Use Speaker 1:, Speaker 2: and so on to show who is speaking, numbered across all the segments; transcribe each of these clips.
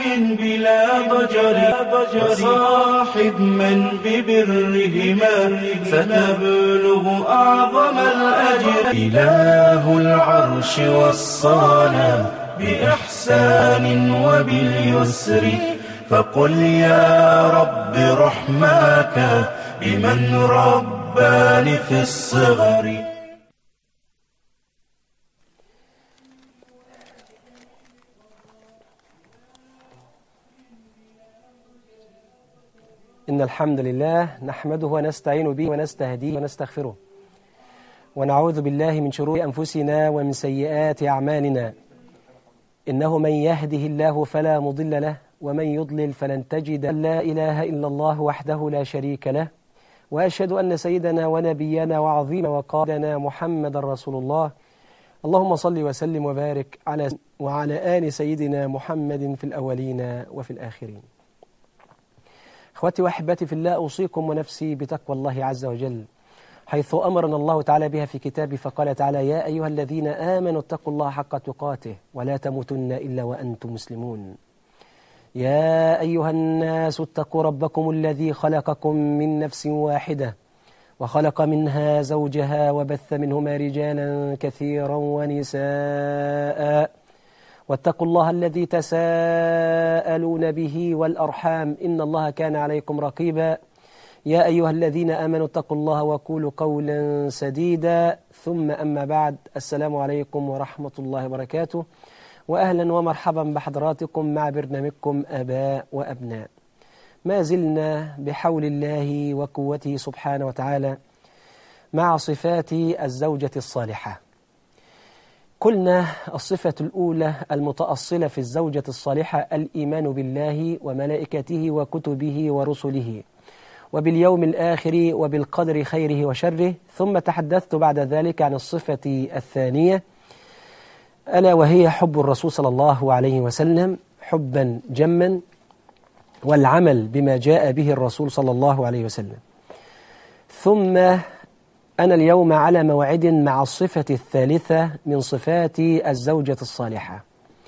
Speaker 1: بلا ضجر وصاحب من ببرهما ستبلغ أعظم الأجر إله العرش وصانا بإحسان وباليسر فقل يا رب رحماك بمن رباني في الصغر
Speaker 2: إن الحمد لله نحمده ونستعين به ونستهديه ونستغفره ونعوذ بالله من شرور أنفسنا ومن سيئات أعمالنا إنه من يهده الله فلا مضل له ومن يضلل فلن تجد لا إله إلا الله وحده لا شريك له وأشهد أن سيدنا ونبينا وعظيم وقادنا محمد رسول الله اللهم صل وسلم وبارك على وعلى آل سيدنا محمد في الأولين وفي الآخرين اخوتي واحبتي في الله اوصيكم ونفسي بتقوى الله عز وجل حيث امرنا الله تعالى بها في كتابه فقال تعالى يا ايها الذين امنوا اتقوا الله حق تقاته ولا تموتن الا وانتم مسلمون يا ايها الناس اتقوا ربكم الذي خلقكم من نفس واحده وخلق منها زوجها وبث منهما رجالا كثيرا ونساء واتقوا الله الذي تساءلون به والأرحام إن الله كان عليكم رقيبا يا أيها الذين آمنوا اتقوا الله وقولوا قولا سديدا ثم أما بعد السلام عليكم ورحمة الله وبركاته وأهلا ومرحبا بحضراتكم مع برنامجكم أباء وأبناء ما زلنا بحول الله وقوته سبحانه وتعالى مع صفات الزوجة الصالحة قلنا الصفة الأولى المتأصلة في الزوجة الصالحة الإيمان بالله وملائكته وكتبه ورسله وباليوم الآخر وبالقدر خيره وشره ثم تحدثت بعد ذلك عن الصفة الثانية ألا وهي حب الرسول صلى الله عليه وسلم حبا جما والعمل بما جاء به الرسول صلى الله عليه وسلم ثم أنا اليوم على موعد مع الصفة الثالثة من صفات الزوجة الصالحة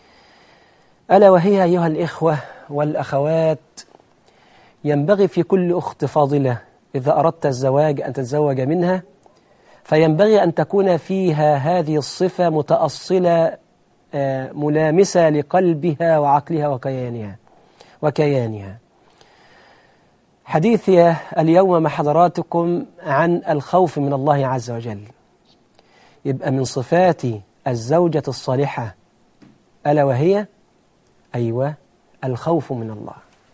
Speaker 2: ألا وهي أيها الإخوة والأخوات ينبغي في كل أخت فاضلة إذا أردت الزواج أن تتزوج منها فينبغي أن تكون فيها هذه الصفة متأصلة ملامسة لقلبها وعقلها وكيانها وكيانها حديثي اليوم مع حضراتكم عن الخوف من الله عز وجل يبقى من صفات الزوجة الصالحة ألا وهي أيوة الخوف من الله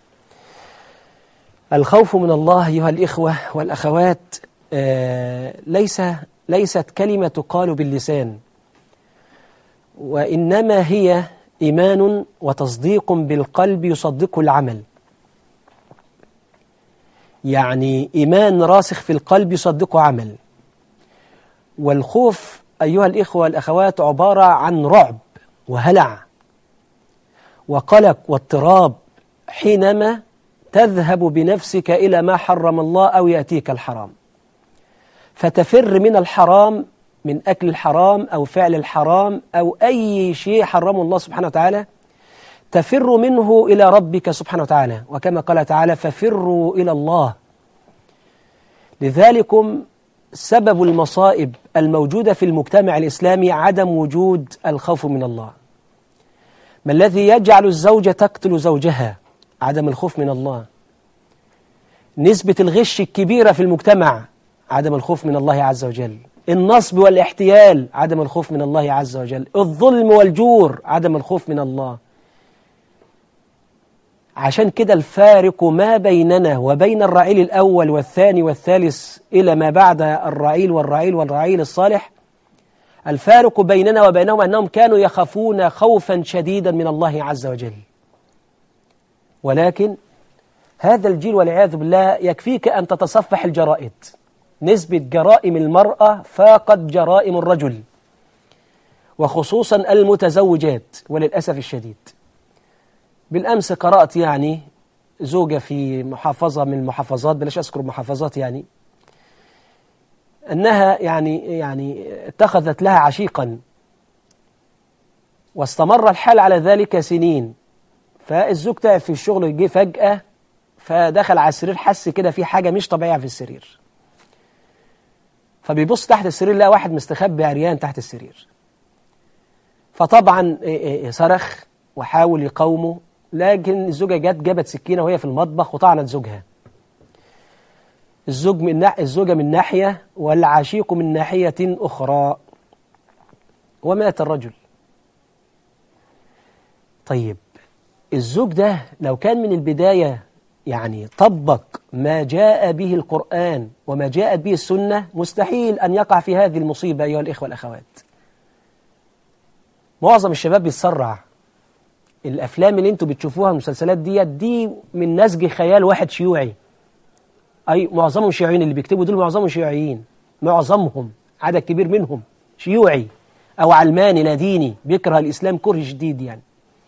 Speaker 2: الخوف من الله أيها الإخوة والأخوات آه ليس ليست كلمة تقال باللسان وإنما هي إيمان وتصديق بالقلب يصدقه العمل يعني إيمان راسخ في القلب يصدقه عمل والخوف أيها الإخوة والأخوات عبارة عن رعب وهلع وقلق واضطراب حينما تذهب بنفسك إلى ما حرم الله أو يأتيك الحرام فتفر من الحرام من أكل الحرام أو فعل الحرام أو أي شيء حرمه الله سبحانه وتعالى تفر منه إلى ربك سبحانه وتعالى وكما قال تعالى ففروا إلى الله لذلكم سبب المصائب الموجودة في المجتمع الإسلامي عدم وجود الخوف من الله ما الذي يجعل الزوجة تقتل زوجها عدم الخوف من الله نسبة الغش الكبيرة في المجتمع عدم الخوف من الله عز وجل النصب والاحتيال عدم الخوف من الله عز وجل الظلم والجور عدم الخوف من الله عشان كده الفارق ما بيننا وبين الرعيل الأول والثاني والثالث إلى ما بعد الرعيل والرعيل والرعيل الصالح الفارق بيننا وبينهم أنهم كانوا يخافون خوفا شديدا من الله عز وجل ولكن هذا الجيل والعياذ بالله يكفيك أن تتصفح الجرائد نسبة جرائم المرأة فاقت جرائم الرجل وخصوصا المتزوجات وللأسف الشديد بالأمس قرأت يعني زوجة في محافظة من المحافظات بلاش أذكر محافظات يعني أنها يعني يعني اتخذت لها عشيقا واستمر الحال على ذلك سنين فالزوج تعب في الشغل جه فجأة فدخل على السرير حس كده في حاجة مش طبيعية في السرير فبيبص تحت السرير لقى واحد مستخبي عريان تحت السرير فطبعا إيه إيه صرخ وحاول يقاومه لكن الزوجة جت جابت سكينة وهي في المطبخ وطعنت زوجها الزوج من ناح... الزوجة من ناحية والعشيق من ناحية أخرى ومات الرجل طيب الزوج ده لو كان من البداية يعني طبق ما جاء به القرآن وما جاءت به السنة مستحيل أن يقع في هذه المصيبة أيها الإخوة والأخوات معظم الشباب بيتسرع الأفلام اللي انتوا بتشوفوها المسلسلات دي دي من نسج خيال واحد شيوعي أي معظمهم شيوعيين اللي بيكتبوا دول معظمهم شيوعيين معظمهم عدد كبير منهم شيوعي أو علماني لا ديني بيكره الإسلام كره شديد يعني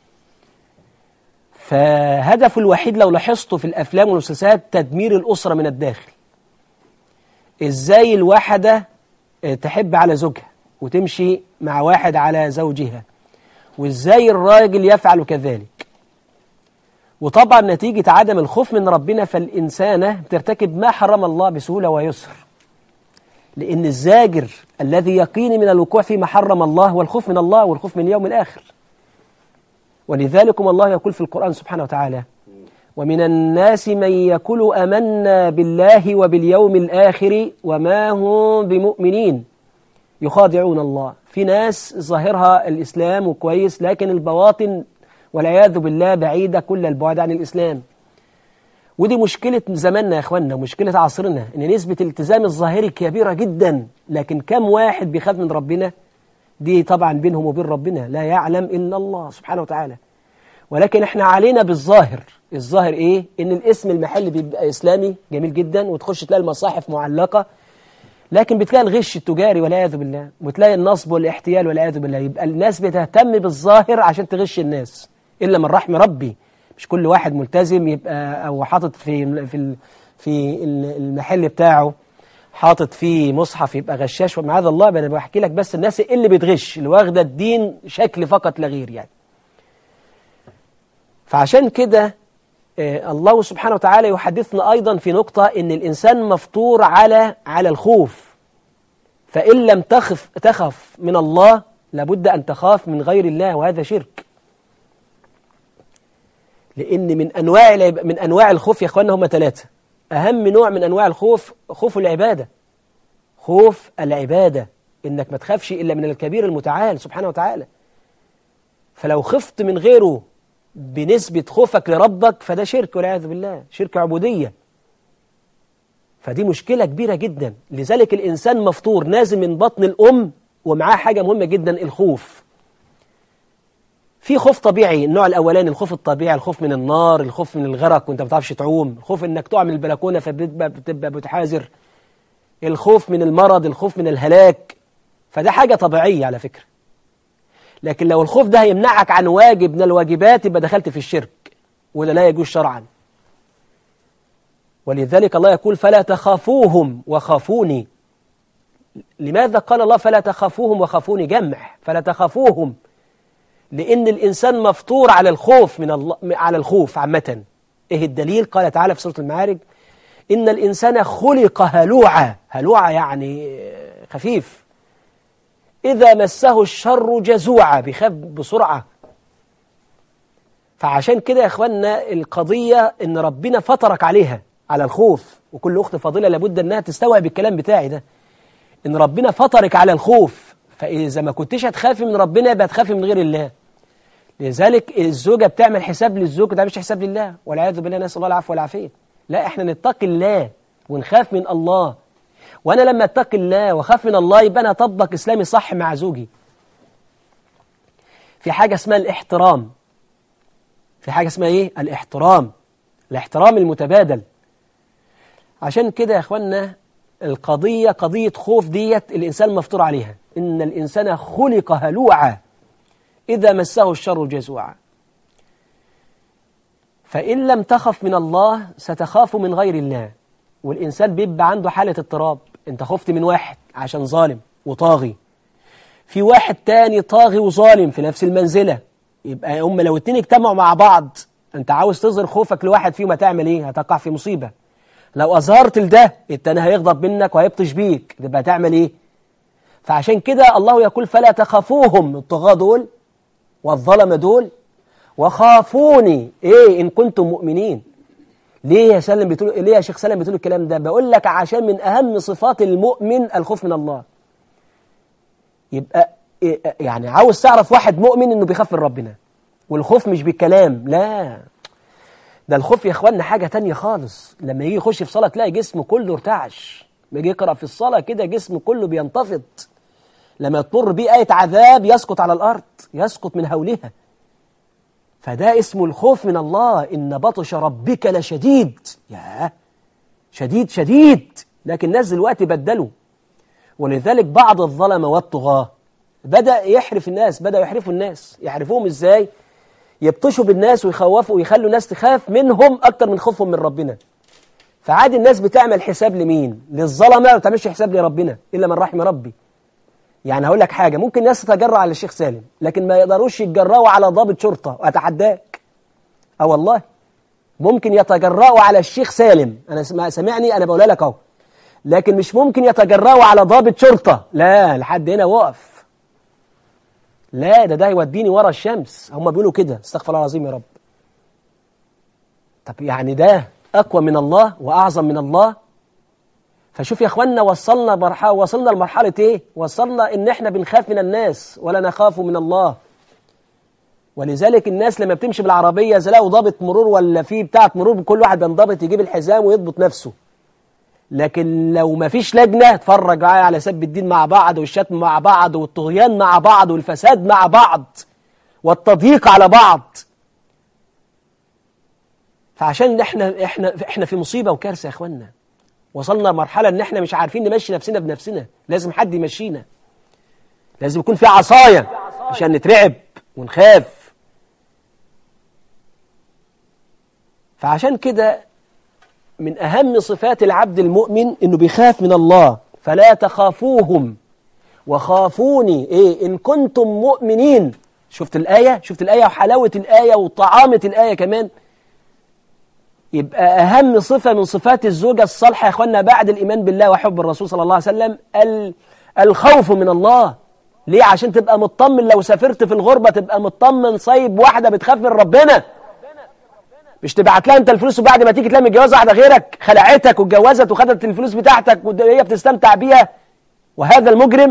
Speaker 2: فهدفه الوحيد لو لاحظته في الأفلام والمسلسلات تدمير الأسرة من الداخل إزاي الواحدة تحب على زوجها وتمشي مع واحد على زوجها وإزاي الراجل يفعل كذلك وطبعا نتيجة عدم الخوف من ربنا فالإنسانة بترتكب ما حرم الله بسهولة ويسر لأن الزاجر الذي يقيني من الوقوع فيما حرم الله والخوف من الله والخوف من اليوم الآخر ولذلكم الله يقول في القرآن سبحانه وتعالى ومن الناس من يقول أمنا بالله وباليوم الآخر وما هم بمؤمنين يخادعون الله في ناس ظاهرها الإسلام وكويس لكن البواطن والعياذ بالله بعيدة كل البعد عن الإسلام ودي مشكلة زماننا يا أخوانا مشكلة عصرنا إن نسبة الالتزام الظاهري كبيرة جدا لكن كم واحد بيخاف من ربنا دي طبعا بينهم وبين ربنا لا يعلم إلا الله سبحانه وتعالى ولكن احنا علينا بالظاهر الظاهر ايه ان الاسم المحلي بيبقى اسلامي جميل جدا وتخش تلاقي المصاحف معلقة لكن بتلاقي الغش التجاري والعياذ بالله وتلاقي النصب والاحتيال والعياذ بالله يبقى الناس بتهتم بالظاهر عشان تغش الناس الا من رحم ربي مش كل واحد ملتزم يبقى او حاطط في في في المحل بتاعه حاطط فيه مصحف يبقى غشاش ومعاذ الله انا بحكي لك بس الناس اللي بتغش اللي واخده الدين شكل فقط لا غير يعني فعشان كده الله سبحانه وتعالى يحدثنا أيضا في نقطة إن الإنسان مفطور على على الخوف فإن لم تخف تخف من الله لابد أن تخاف من غير الله وهذا شرك لأن من أنواع من أنواع الخوف يا إخواننا هم ثلاثة أهم نوع من أنواع الخوف خوف العبادة خوف العبادة إنك ما تخافش إلا من الكبير المتعال سبحانه وتعالى فلو خفت من غيره بنسبة خوفك لربك فده شرك والعياذ بالله شرك عبودية فدي مشكلة كبيرة جدا لذلك الإنسان مفطور نازل من بطن الأم ومعاه حاجة مهمة جدا الخوف في خوف طبيعي النوع الأولاني الخوف الطبيعي الخوف من النار الخوف من الغرق وانت ما بتعرفش تعوم الخوف انك تقع من البلكونة فبتبقى بتبقى بتحاذر الخوف من المرض الخوف من الهلاك فده حاجة طبيعية على فكرة لكن لو الخوف ده هيمنعك عن واجب من الواجبات يبقى دخلت في الشرك وده لا يجوز شرعا ولذلك الله يقول فلا تخافوهم وخافوني لماذا قال الله فلا تخافوهم وخافوني جمع فلا تخافوهم لأن الإنسان مفطور على الخوف من الله على الخوف عامة إيه الدليل قال تعالى في سورة المعارج إن الإنسان خلق هلوعا هلوعا يعني خفيف إذا مسه الشر جزوعا بيخاف بسرعة فعشان كده يا إخواننا القضية إن ربنا فطرك عليها على الخوف وكل أخت فاضلة لابد أنها تستوعب الكلام بتاعي ده إن ربنا فطرك على الخوف فإذا ما كنتش هتخافي من ربنا يبقى هتخافي من غير الله لذلك الزوجة بتعمل حساب للزوج ده مش حساب لله والعياذ بالله نسأل الله العفو والعافية لا احنا نتقي الله ونخاف من الله وانا لما اتقي الله واخاف من الله يبقى انا اطبق اسلامي صح مع زوجي في حاجة اسمها الاحترام في حاجة اسمها ايه الاحترام الاحترام المتبادل عشان كده يا اخوانا القضية قضية خوف ديت الإنسان مفطور عليها إن الإنسان خلق هلوعا إذا مسه الشر جزوعا فإن لم تخف من الله ستخاف من غير الله والإنسان بيبقى عنده حالة اضطراب أنت خفت من واحد عشان ظالم وطاغي في واحد تاني طاغي وظالم في نفس المنزلة يبقى هم لو اتنين اجتمعوا مع بعض أنت عاوز تظهر خوفك لواحد فيهم هتعمل إيه هتقع في مصيبة لو أظهرت لده التاني هيغضب منك وهيبطش بيك تبقى هتعمل إيه فعشان كده الله يقول فلا تخافوهم الطغاة دول والظلم دول وخافوني إيه إن كنتم مؤمنين ليه يا سلم بتقول ليه يا شيخ سلم بتقول الكلام ده بقول لك عشان من أهم صفات المؤمن الخوف من الله يبقى يعني عاوز تعرف واحد مؤمن انه بيخاف من ربنا والخوف مش بالكلام لا ده الخوف يا اخوانا حاجة تانية خالص لما يجي يخش في صلاة تلاقي جسمه كله ارتعش لما يجي يقرأ في الصلاة كده جسمه كله بينتفض لما تمر بيه آية عذاب يسقط على الأرض يسقط من هولها فده اسمه الخوف من الله إن بطش ربك لشديد يا شديد شديد لكن الناس دلوقتي بدلوا ولذلك بعض الظلمة والطغاة بدأ يحرف الناس بدأ يحرفوا الناس يحرفوهم ازاي يبطشوا بالناس ويخوفوا ويخلوا الناس تخاف منهم أكتر من خوفهم من ربنا فعادي الناس بتعمل حساب لمين للظلمة ما بتعملش حساب لربنا إلا من رحم ربي يعني هقول لك حاجة ممكن ناس تتجرأ على الشيخ سالم لكن ما يقدروش يتجرأوا على ضابط شرطة وأتحداك أه والله ممكن يتجرأوا على الشيخ سالم أنا سمعني أنا بقولها لك أهو لكن مش ممكن يتجرأوا على ضابط شرطة لا لحد هنا وقف لا ده ده يوديني ورا الشمس هم بيقولوا كده استغفر الله العظيم يا رب طب يعني ده أقوى من الله وأعظم من الله فشوف يا اخوانا وصلنا مرحلة وصلنا لمرحلة ايه وصلنا ان احنا بنخاف من الناس ولا نخاف من الله ولذلك الناس لما بتمشي بالعربية زلاقوا ضابط مرور ولا في بتاعة مرور كل واحد بينضبط يجيب الحزام ويضبط نفسه لكن لو ما فيش لجنة تفرج على سب الدين مع بعض والشتم مع بعض والطغيان مع بعض والفساد مع بعض والتضييق على بعض فعشان احنا احنا احنا في مصيبة وكارثة يا اخوانا وصلنا مرحلة ان احنا مش عارفين نمشي نفسنا بنفسنا لازم حد يمشينا لازم يكون في عصاية عشان نترعب ونخاف فعشان كده من أهم صفات العبد المؤمن إنه بيخاف من الله فلا تخافوهم وخافوني إيه إن كنتم مؤمنين شفت الآية شفت الآية وحلاوة الآية وطعامة الآية كمان يبقى أهم صفة من صفات الزوجة الصالحة يا أخوانا بعد الإيمان بالله وحب الرسول صلى الله عليه وسلم الخوف من الله ليه عشان تبقى مطمن لو سافرت في الغربة تبقى مطمن صيب واحدة بتخاف من ربنا مش تبعت لها انت الفلوس وبعد ما تيجي تلاقي متجوزه واحده غيرك خلعتك واتجوزت وخدت الفلوس بتاعتك وهي بتستمتع بيها وهذا المجرم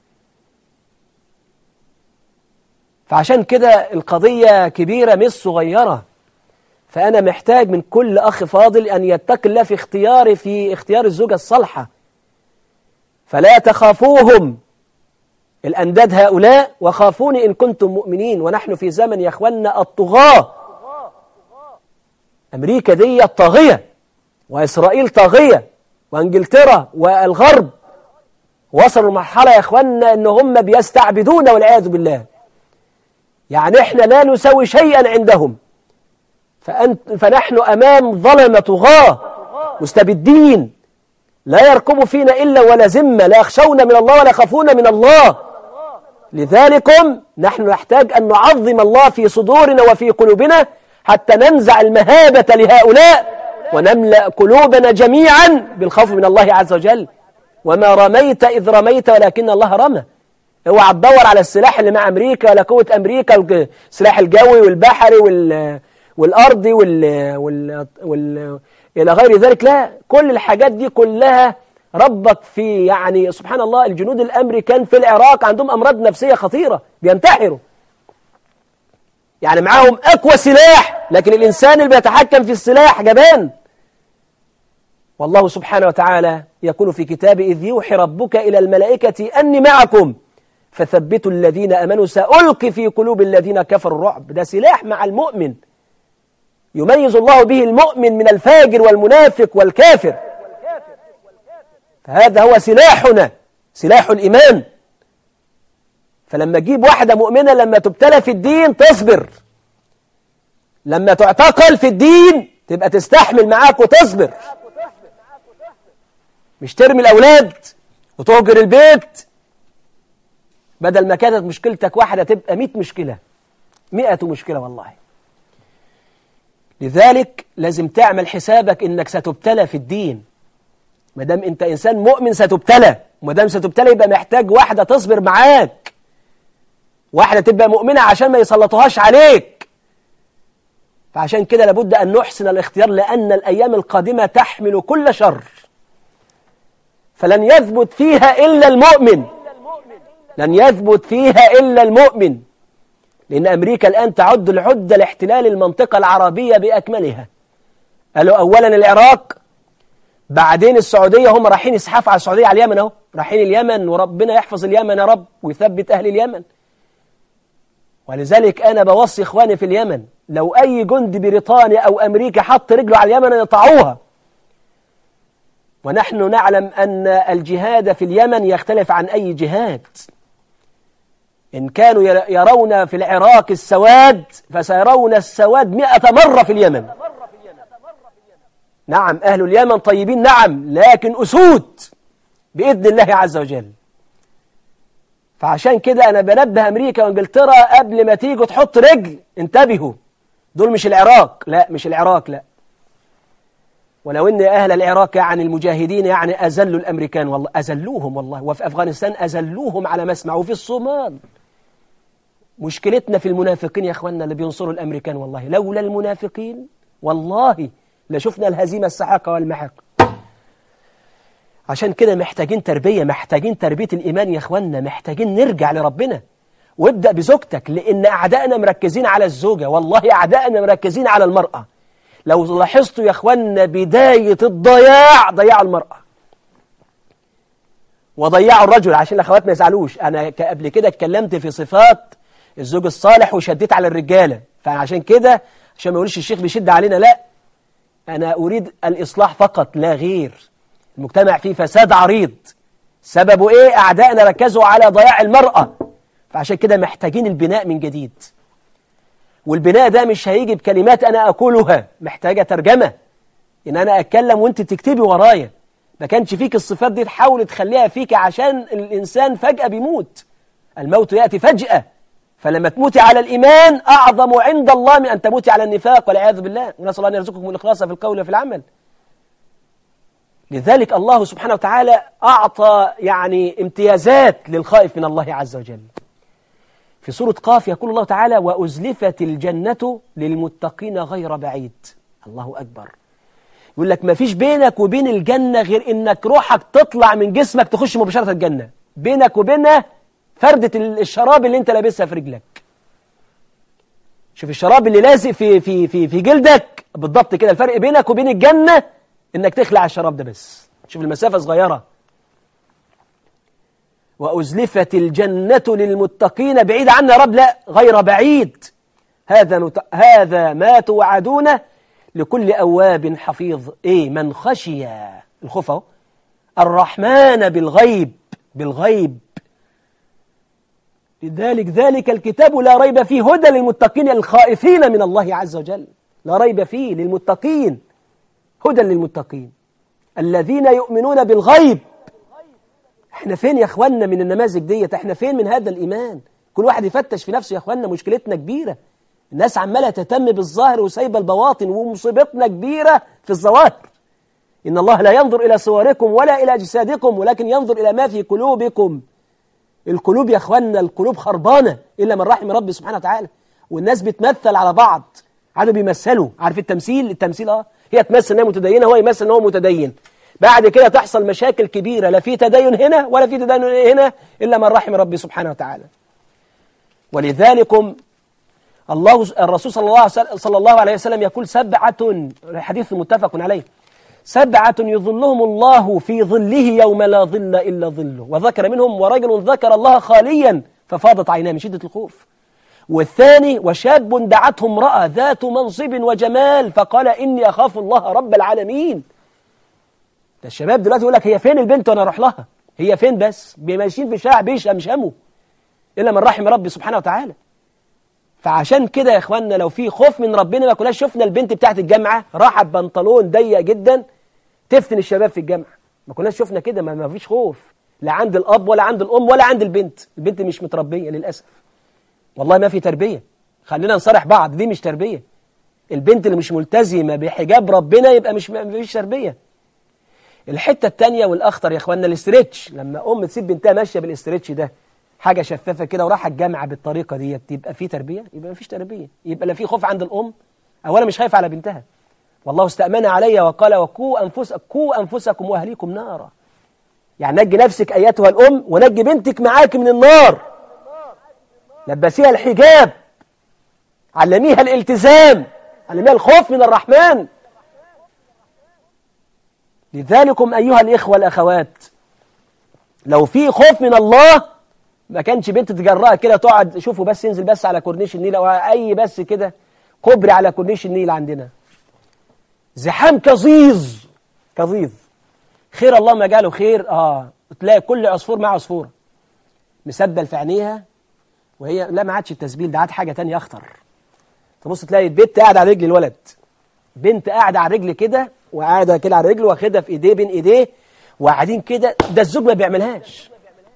Speaker 2: فعشان كده القضية كبيرة مش صغيرة فأنا محتاج من كل أخ فاضل أن يتقي الله في اختياري في اختيار الزوجة الصالحة فلا تخافوهم الأنداد هؤلاء وخافوني إن كنتم مؤمنين ونحن في زمن يا أخوانا الطغاة أمريكا دي طاغية وإسرائيل طاغية وإنجلترا والغرب وصلوا لمرحلة يا أخوانا إن هم بيستعبدون والعياذ بالله يعني إحنا لا نسوي شيئا عندهم فأنت فنحن أمام ظلمة طغاة مستبدين لا يركب فينا إلا ولا ذمة لا يخشون من الله ولا يخافون من الله لذلكم نحن نحتاج أن نعظم الله في صدورنا وفي قلوبنا حتى ننزع المهابة لهؤلاء ونملأ قلوبنا جميعا بالخوف من الله عز وجل وما رميت إذ رميت ولكن الله رمى اوعى تدور على السلاح اللي مع أمريكا ولا قوة أمريكا السلاح الجوي والبحري وال والأرضي وال... وال... وال... إلى غير ذلك لا كل الحاجات دي كلها ربك في يعني سبحان الله الجنود الأمريكان في العراق عندهم أمراض نفسية خطيرة بينتحروا يعني معاهم أقوى سلاح لكن الإنسان اللي بيتحكم في السلاح جبان والله سبحانه وتعالى يقول في كتابه إذ يوحي ربك إلى الملائكة أني معكم فثبتوا الذين أمنوا سألقي في قلوب الذين كفروا الرعب ده سلاح مع المؤمن يميز الله به المؤمن من الفاجر والمنافق والكافر فهذا هو سلاحنا سلاح الإيمان فلما تجيب واحدة مؤمنة لما تبتلى في الدين تصبر لما تعتقل في الدين تبقى تستحمل معاك وتصبر مش ترمي الأولاد وتهجر البيت بدل ما كانت مشكلتك واحدة تبقى مئة مشكلة مئة مشكلة والله لذلك لازم تعمل حسابك انك ستبتلى في الدين ما دام انت انسان مؤمن ستبتلى وما دام ستبتلى يبقى محتاج واحده تصبر معاك واحده تبقى مؤمنه عشان ما يسلطوهاش عليك فعشان كده لابد ان نحسن الاختيار لان الايام القادمه تحمل كل شر فلن يثبت فيها الا المؤمن لن يثبت فيها الا المؤمن لأن أمريكا الآن تعد العدة لاحتلال المنطقة العربية بأكملها قالوا أولا العراق بعدين السعودية هم رايحين يسحفوا على السعودية على اليمن اهو رايحين اليمن وربنا يحفظ اليمن يا رب ويثبت أهل اليمن ولذلك أنا بوصي إخواني في اليمن لو أي جند بريطانيا أو أمريكا حط رجله على اليمن يقطعوها ونحن نعلم أن الجهاد في اليمن يختلف عن أي جهاد إن كانوا يرون في العراق السواد فسيرون السواد مئة مرة في اليمن نعم أهل اليمن طيبين نعم لكن أسود بإذن الله عز وجل فعشان كده أنا بنبه أمريكا وإنجلترا قبل ما تيجوا تحط رجل انتبهوا دول مش العراق لا مش العراق لا ولو ان اهل العراق يعني المجاهدين يعني اذلوا الامريكان والله اذلوهم والله وفي افغانستان اذلوهم على مسمع وفي الصومال مشكلتنا في المنافقين يا اخواننا اللي بينصروا الامريكان والله لولا المنافقين والله لشفنا الهزيمه السحاقه والمحق عشان كده محتاجين تربيه محتاجين تربيه الايمان يا اخواننا محتاجين نرجع لربنا وابدا بزوجتك لان اعدائنا مركزين على الزوجه والله اعدائنا مركزين على المراه لو لاحظتوا يا اخوانا بداية الضياع ضيعوا المرأة وضيعوا الرجل عشان الاخوات ما يزعلوش انا قبل كده اتكلمت في صفات الزوج الصالح وشديت على الرجالة فعشان كده عشان ما يقولش الشيخ بيشد علينا لا انا اريد الاصلاح فقط لا غير المجتمع فيه فساد عريض سببه ايه اعدائنا ركزوا على ضياع المرأة فعشان كده محتاجين البناء من جديد والبناء ده مش هيجي بكلمات أنا أقولها محتاجة ترجمة إن أنا أتكلم وأنت تكتبي ورايا ما كانش فيك الصفات دي تحاول تخليها فيك عشان الإنسان فجأة بيموت الموت يأتي فجأة فلما تموتي على الإيمان أعظم عند الله من أن تموتي على النفاق والعياذ بالله ونسأل الله أن يرزقكم الإخلاص في القول وفي العمل لذلك الله سبحانه وتعالى أعطى يعني امتيازات للخائف من الله عز وجل في سورة قاف يقول الله تعالى وأزلفت الجنة للمتقين غير بعيد الله أكبر يقول لك ما فيش بينك وبين الجنة غير إنك روحك تطلع من جسمك تخش مباشرة الجنة بينك وبينها فردة الشراب اللي انت لابسها في رجلك شوف الشراب اللي لازق في, في, في, في جلدك بالضبط كده الفرق بينك وبين الجنة إنك تخلع الشراب ده بس شوف المسافة صغيرة وأزلفت الجنة للمتقين بعيد عنا رب لا غير بعيد هذا, مت... هذا ما توعدون لكل أواب حفيظ إيه من خشي الخوف الرحمن بالغيب بالغيب لذلك ذلك الكتاب لا ريب فيه هدى للمتقين الخائفين من الله عز وجل لا ريب فيه للمتقين هدى للمتقين الذين يؤمنون بالغيب احنا فين يا اخوانا من النماذج ديت احنا فين من هذا الإيمان كل واحد يفتش في نفسه يا اخوانا مشكلتنا كبيرة الناس عمالة تهتم بالظاهر وسايبة البواطن ومصيبتنا كبيرة في الظواهر إن الله لا ينظر إلى صوركم ولا إلى أجسادكم ولكن ينظر إلى ما في قلوبكم القلوب يا اخوانا القلوب خربانة إلا من رحم ربي سبحانه وتعالى والناس بتمثل على بعض عادوا بيمثلوا عارف التمثيل التمثيل اه هي تمثل انها متدينة هو يمثل ان هو متدين بعد كده تحصل مشاكل كبيرة لا في تدين هنا ولا في تدين هنا إلا من رحم ربي سبحانه وتعالى ولذلك الله الرسول صلى الله, صلى الله عليه وسلم يقول سبعة حديث متفق عليه سبعة يظلهم الله في ظله يوم لا ظل إلا ظله وذكر منهم ورجل ذكر الله خاليا ففاضت عيناه من شدة الخوف والثاني وشاب دعته امرأة ذات منصب وجمال فقال إني أخاف الله رب العالمين ده الشباب دلوقتي يقول لك هي فين البنت وانا اروح لها هي فين بس ماشيين في الشارع بيشمشموا الا من رحم ربي سبحانه وتعالى فعشان كده يا اخواننا لو في خوف من ربنا ما كناش شفنا البنت بتاعت الجامعه راحت بنطلون ضيق جدا تفتن الشباب في الجامعه ما كناش شفنا كده ما, ما فيش خوف لا عند الاب ولا عند الام ولا عند البنت البنت مش متربيه للاسف والله ما في تربيه خلينا نصارح بعض دي مش تربيه البنت اللي مش ملتزمة بحجاب ربنا يبقى مش مفيش تربية الحتة التانية والأخطر يا إخواننا الاسترتش لما أم تسيب بنتها ماشية بالاسترتش ده حاجة شفافة كده وراح الجامعة بالطريقة دي يبقى في تربية يبقى مفيش تربية يبقى لا في خوف عند الأم أولا مش خايف على بنتها والله استأمن علي وقال وقوا أنفسكم قوا أنفسكم وأهليكم نارا يعني نجي نفسك أيتها الأم ونجي بنتك معاك من النار لبسيها الحجاب علميها الالتزام علميها الخوف من الرحمن لذلكم أيها الإخوة الأخوات لو في خوف من الله ما كانش بنت تجرأها كده تقعد شوفوا بس ينزل بس على كورنيش النيل أو أي بس كده كوبري على كورنيش النيل عندنا زحام كظيظ كظيظ خير الله ما جاله خير اه تلاقي كل عصفور مع عصفوره مسبل في عينيها وهي لا ما عادش التسبيل ده عاد حاجه تانية اخطر تبص تلاقي البنت قاعده على رجل الولد بنت قاعده على رجل كده وقاعده كده على رجل واخدها في ايديه بين ايديه وقاعدين كده ده الزوج ما بيعملهاش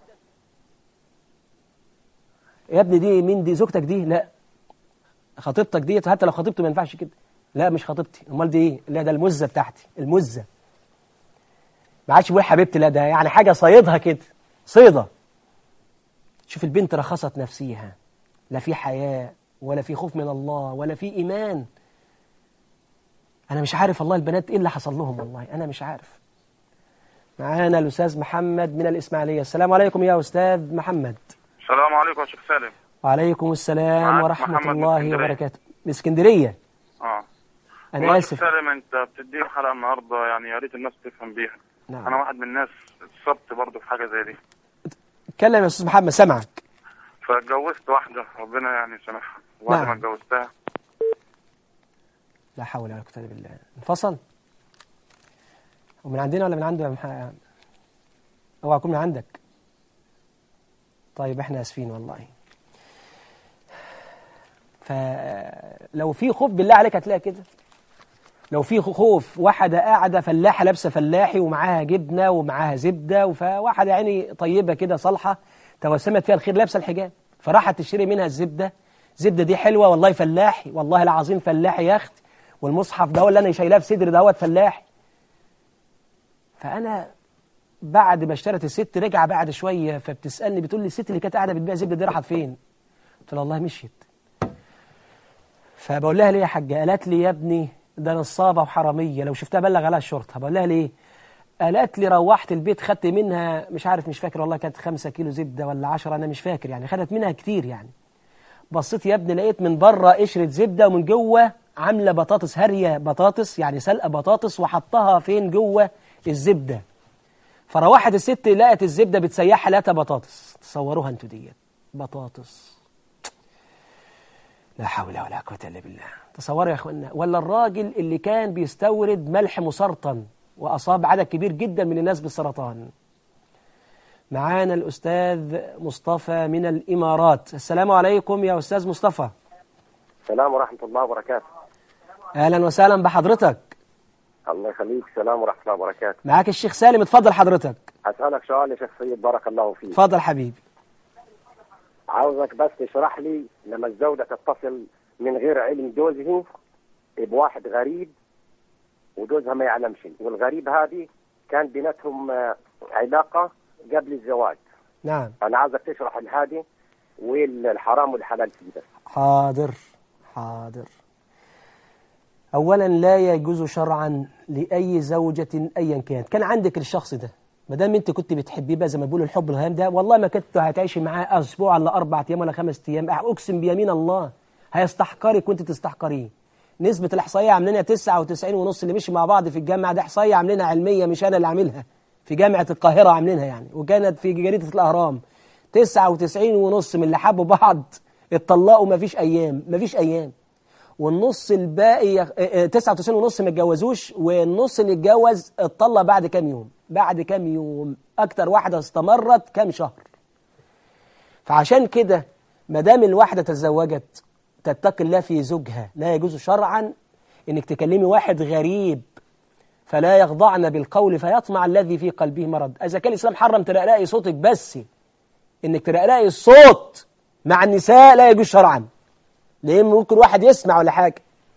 Speaker 2: يا ابني دي مين دي زوجتك دي لا خطيبتك ديت حتى لو خطيبته ما ينفعش كده لا مش خطيبتي امال دي ايه لا ده المزه بتاعتي المزه ما عادش بيقول حبيبتي لا ده يعني حاجه صيدها كده صيده شوف البنت رخصت نفسيها لا في حياء ولا في خوف من الله ولا في ايمان انا مش عارف الله البنات ايه اللي حصل لهم والله انا مش عارف معانا الاستاذ محمد من الاسماعيليه السلام عليكم يا استاذ محمد
Speaker 3: السلام عليكم يا شيخ سالم
Speaker 2: وعليكم السلام
Speaker 3: معاك
Speaker 2: ورحمه
Speaker 3: محمد من
Speaker 2: الله
Speaker 3: اسكندرية.
Speaker 2: وبركاته من اسكندريه
Speaker 3: اه
Speaker 2: انا
Speaker 3: والله يا شيخ
Speaker 2: اسف
Speaker 3: سالم انت بتديني حلقه النهارده يعني يا ريت الناس تفهم بيها
Speaker 2: نعم.
Speaker 3: انا واحد من الناس اتصبت برضه في حاجه زي دي
Speaker 2: اتكلم يا استاذ محمد سامعك
Speaker 3: فاتجوزت واحده ربنا يعني يسامحها وبعد
Speaker 2: نعم.
Speaker 3: ما اتجوزتها
Speaker 2: لا حول ولا قوه الا بالله انفصل ومن عندنا ولا من عنده يا مح... اوعى يكون من عندك طيب احنا اسفين والله فلو في خوف بالله عليك هتلاقي كده لو في خوف واحدة قاعدة فلاحة لابسة فلاحي ومعاها جبنة ومعاها زبدة فواحدة يعني طيبة كده صالحة توسمت فيها الخير لابسة الحجاب فراحت تشتري منها الزبدة زبدة دي حلوة والله فلاحي والله العظيم فلاحي يا أخت والمصحف ده اللي أنا شايلاه في صدري دوت فلاحي فأنا بعد ما اشترت الست رجع بعد شوية فبتسألني بتقول لي الست اللي كانت قاعدة بتبيع زبدة دي راحت فين؟ قلت لها والله مشيت فبقول لها ليه يا حاجة قالت لي يا ابني ده نصابة وحرامية لو شفتها بلغ عليها الشرطة بقول لها ليه قالت لي روحت البيت خدت منها مش عارف مش فاكر والله كانت خمسة كيلو زبدة ولا عشرة أنا مش فاكر يعني خدت منها كتير يعني بصيت يا ابني لقيت من بره قشرة زبدة ومن جوه عاملة بطاطس هرية بطاطس يعني سلقة بطاطس وحطها فين جوه الزبدة فروحت الست لقت الزبدة بتسيحها لقتها بطاطس تصوروها انتوا ديت بطاطس لا حول ولا قوة إلا بالله تصوروا يا أخوانا ولا الراجل اللي كان بيستورد ملح مسرطن وأصاب عدد كبير جدا من الناس بالسرطان معانا الأستاذ مصطفى من الإمارات السلام عليكم يا أستاذ مصطفى
Speaker 4: السلام ورحمة الله وبركاته
Speaker 2: أهلا وسهلا بحضرتك
Speaker 4: الله يخليك السلام ورحمة الله وبركاته
Speaker 2: معاك الشيخ سالم اتفضل حضرتك
Speaker 4: أسألك سؤال يا شيخ سيد بارك الله فيك
Speaker 2: اتفضل حبيبي
Speaker 4: عاوزك بس تشرح لي لما الزوجة تتصل من غير علم جوزه بواحد غريب وجوزها ما يعلمش والغريب هذه كان بيناتهم آه، علاقة قبل الزواج
Speaker 2: نعم
Speaker 4: أنا عاوزك تشرح هذه والحرام والحلال فيه بس
Speaker 2: حاضر حاضر أولا لا يجوز شرعا لأي زوجة أيا كانت كان عندك الشخص ده ما دام انت كنت بتحبيه بقى زي ما بيقولوا الحب الغام ده والله ما كنت هتعيشي معاه اسبوع ولا اربع ايام ولا خمس ايام اقسم بيمين الله هيستحقرك وانت تستحقريه نسبة الإحصائية عاملينها 99 ونص اللي مشي مع بعض في الجامعة ده إحصائية عاملينها علمية مش أنا اللي عاملها في جامعة القاهرة عاملينها يعني وكانت في جريدة الأهرام 99 ونص من اللي حبوا بعض اتطلقوا ما فيش أيام ما فيش أيام والنص الباقي اه، اه، 99 ونص ما اتجوزوش والنص اللي اتجوز اتطلق بعد كام يوم بعد كام يوم أكتر واحدة استمرت كام شهر فعشان كده ما دام الواحدة تزوجت تتقي الله في زوجها لا يجوز شرعا انك تكلمي واحد غريب فلا يخضعن بالقول فيطمع الذي في قلبه مرض اذا كان الاسلام حرم ترقلقي صوتك بس انك ترقلقي الصوت مع النساء لا يجوز شرعا لان ممكن واحد يسمع ولا حاجه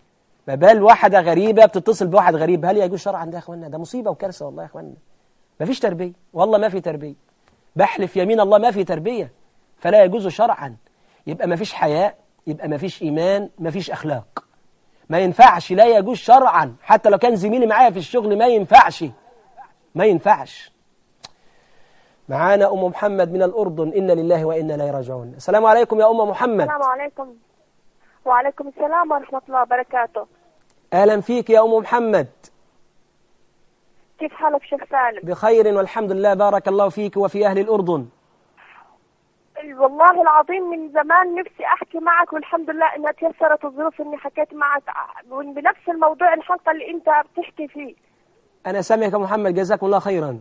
Speaker 2: ما بال واحدة غريبة بتتصل بواحد غريب هل يجوز شرعا ده يا اخوانا ده مصيبة وكارثة والله يا اخوانا ما فيش تربية والله ما في تربية بحلف يمين الله ما في تربية فلا يجوز شرعا يبقى ما فيش حياء يبقى ما فيش إيمان ما فيش أخلاق ما ينفعش لا يجوز شرعا حتى لو كان زميلي معايا في الشغل ما ينفعش ما ينفعش معانا أم محمد من الأردن إن لله وإنا إليه راجعون السلام عليكم يا أم محمد
Speaker 5: السلام عليكم وعليكم السلام ورحمة الله وبركاته
Speaker 2: أهلا فيك يا أم محمد
Speaker 5: كيف حالك شيخ سالم
Speaker 2: بخير والحمد لله بارك الله فيك وفي أهل الأردن
Speaker 5: والله العظيم من زمان نفسي أحكي معك والحمد لله إنها تيسرت الظروف إني حكيت معك بنفس الموضوع الحلقة اللي أنت بتحكي فيه
Speaker 2: أنا سامعك يا محمد جزاكم الله خيرا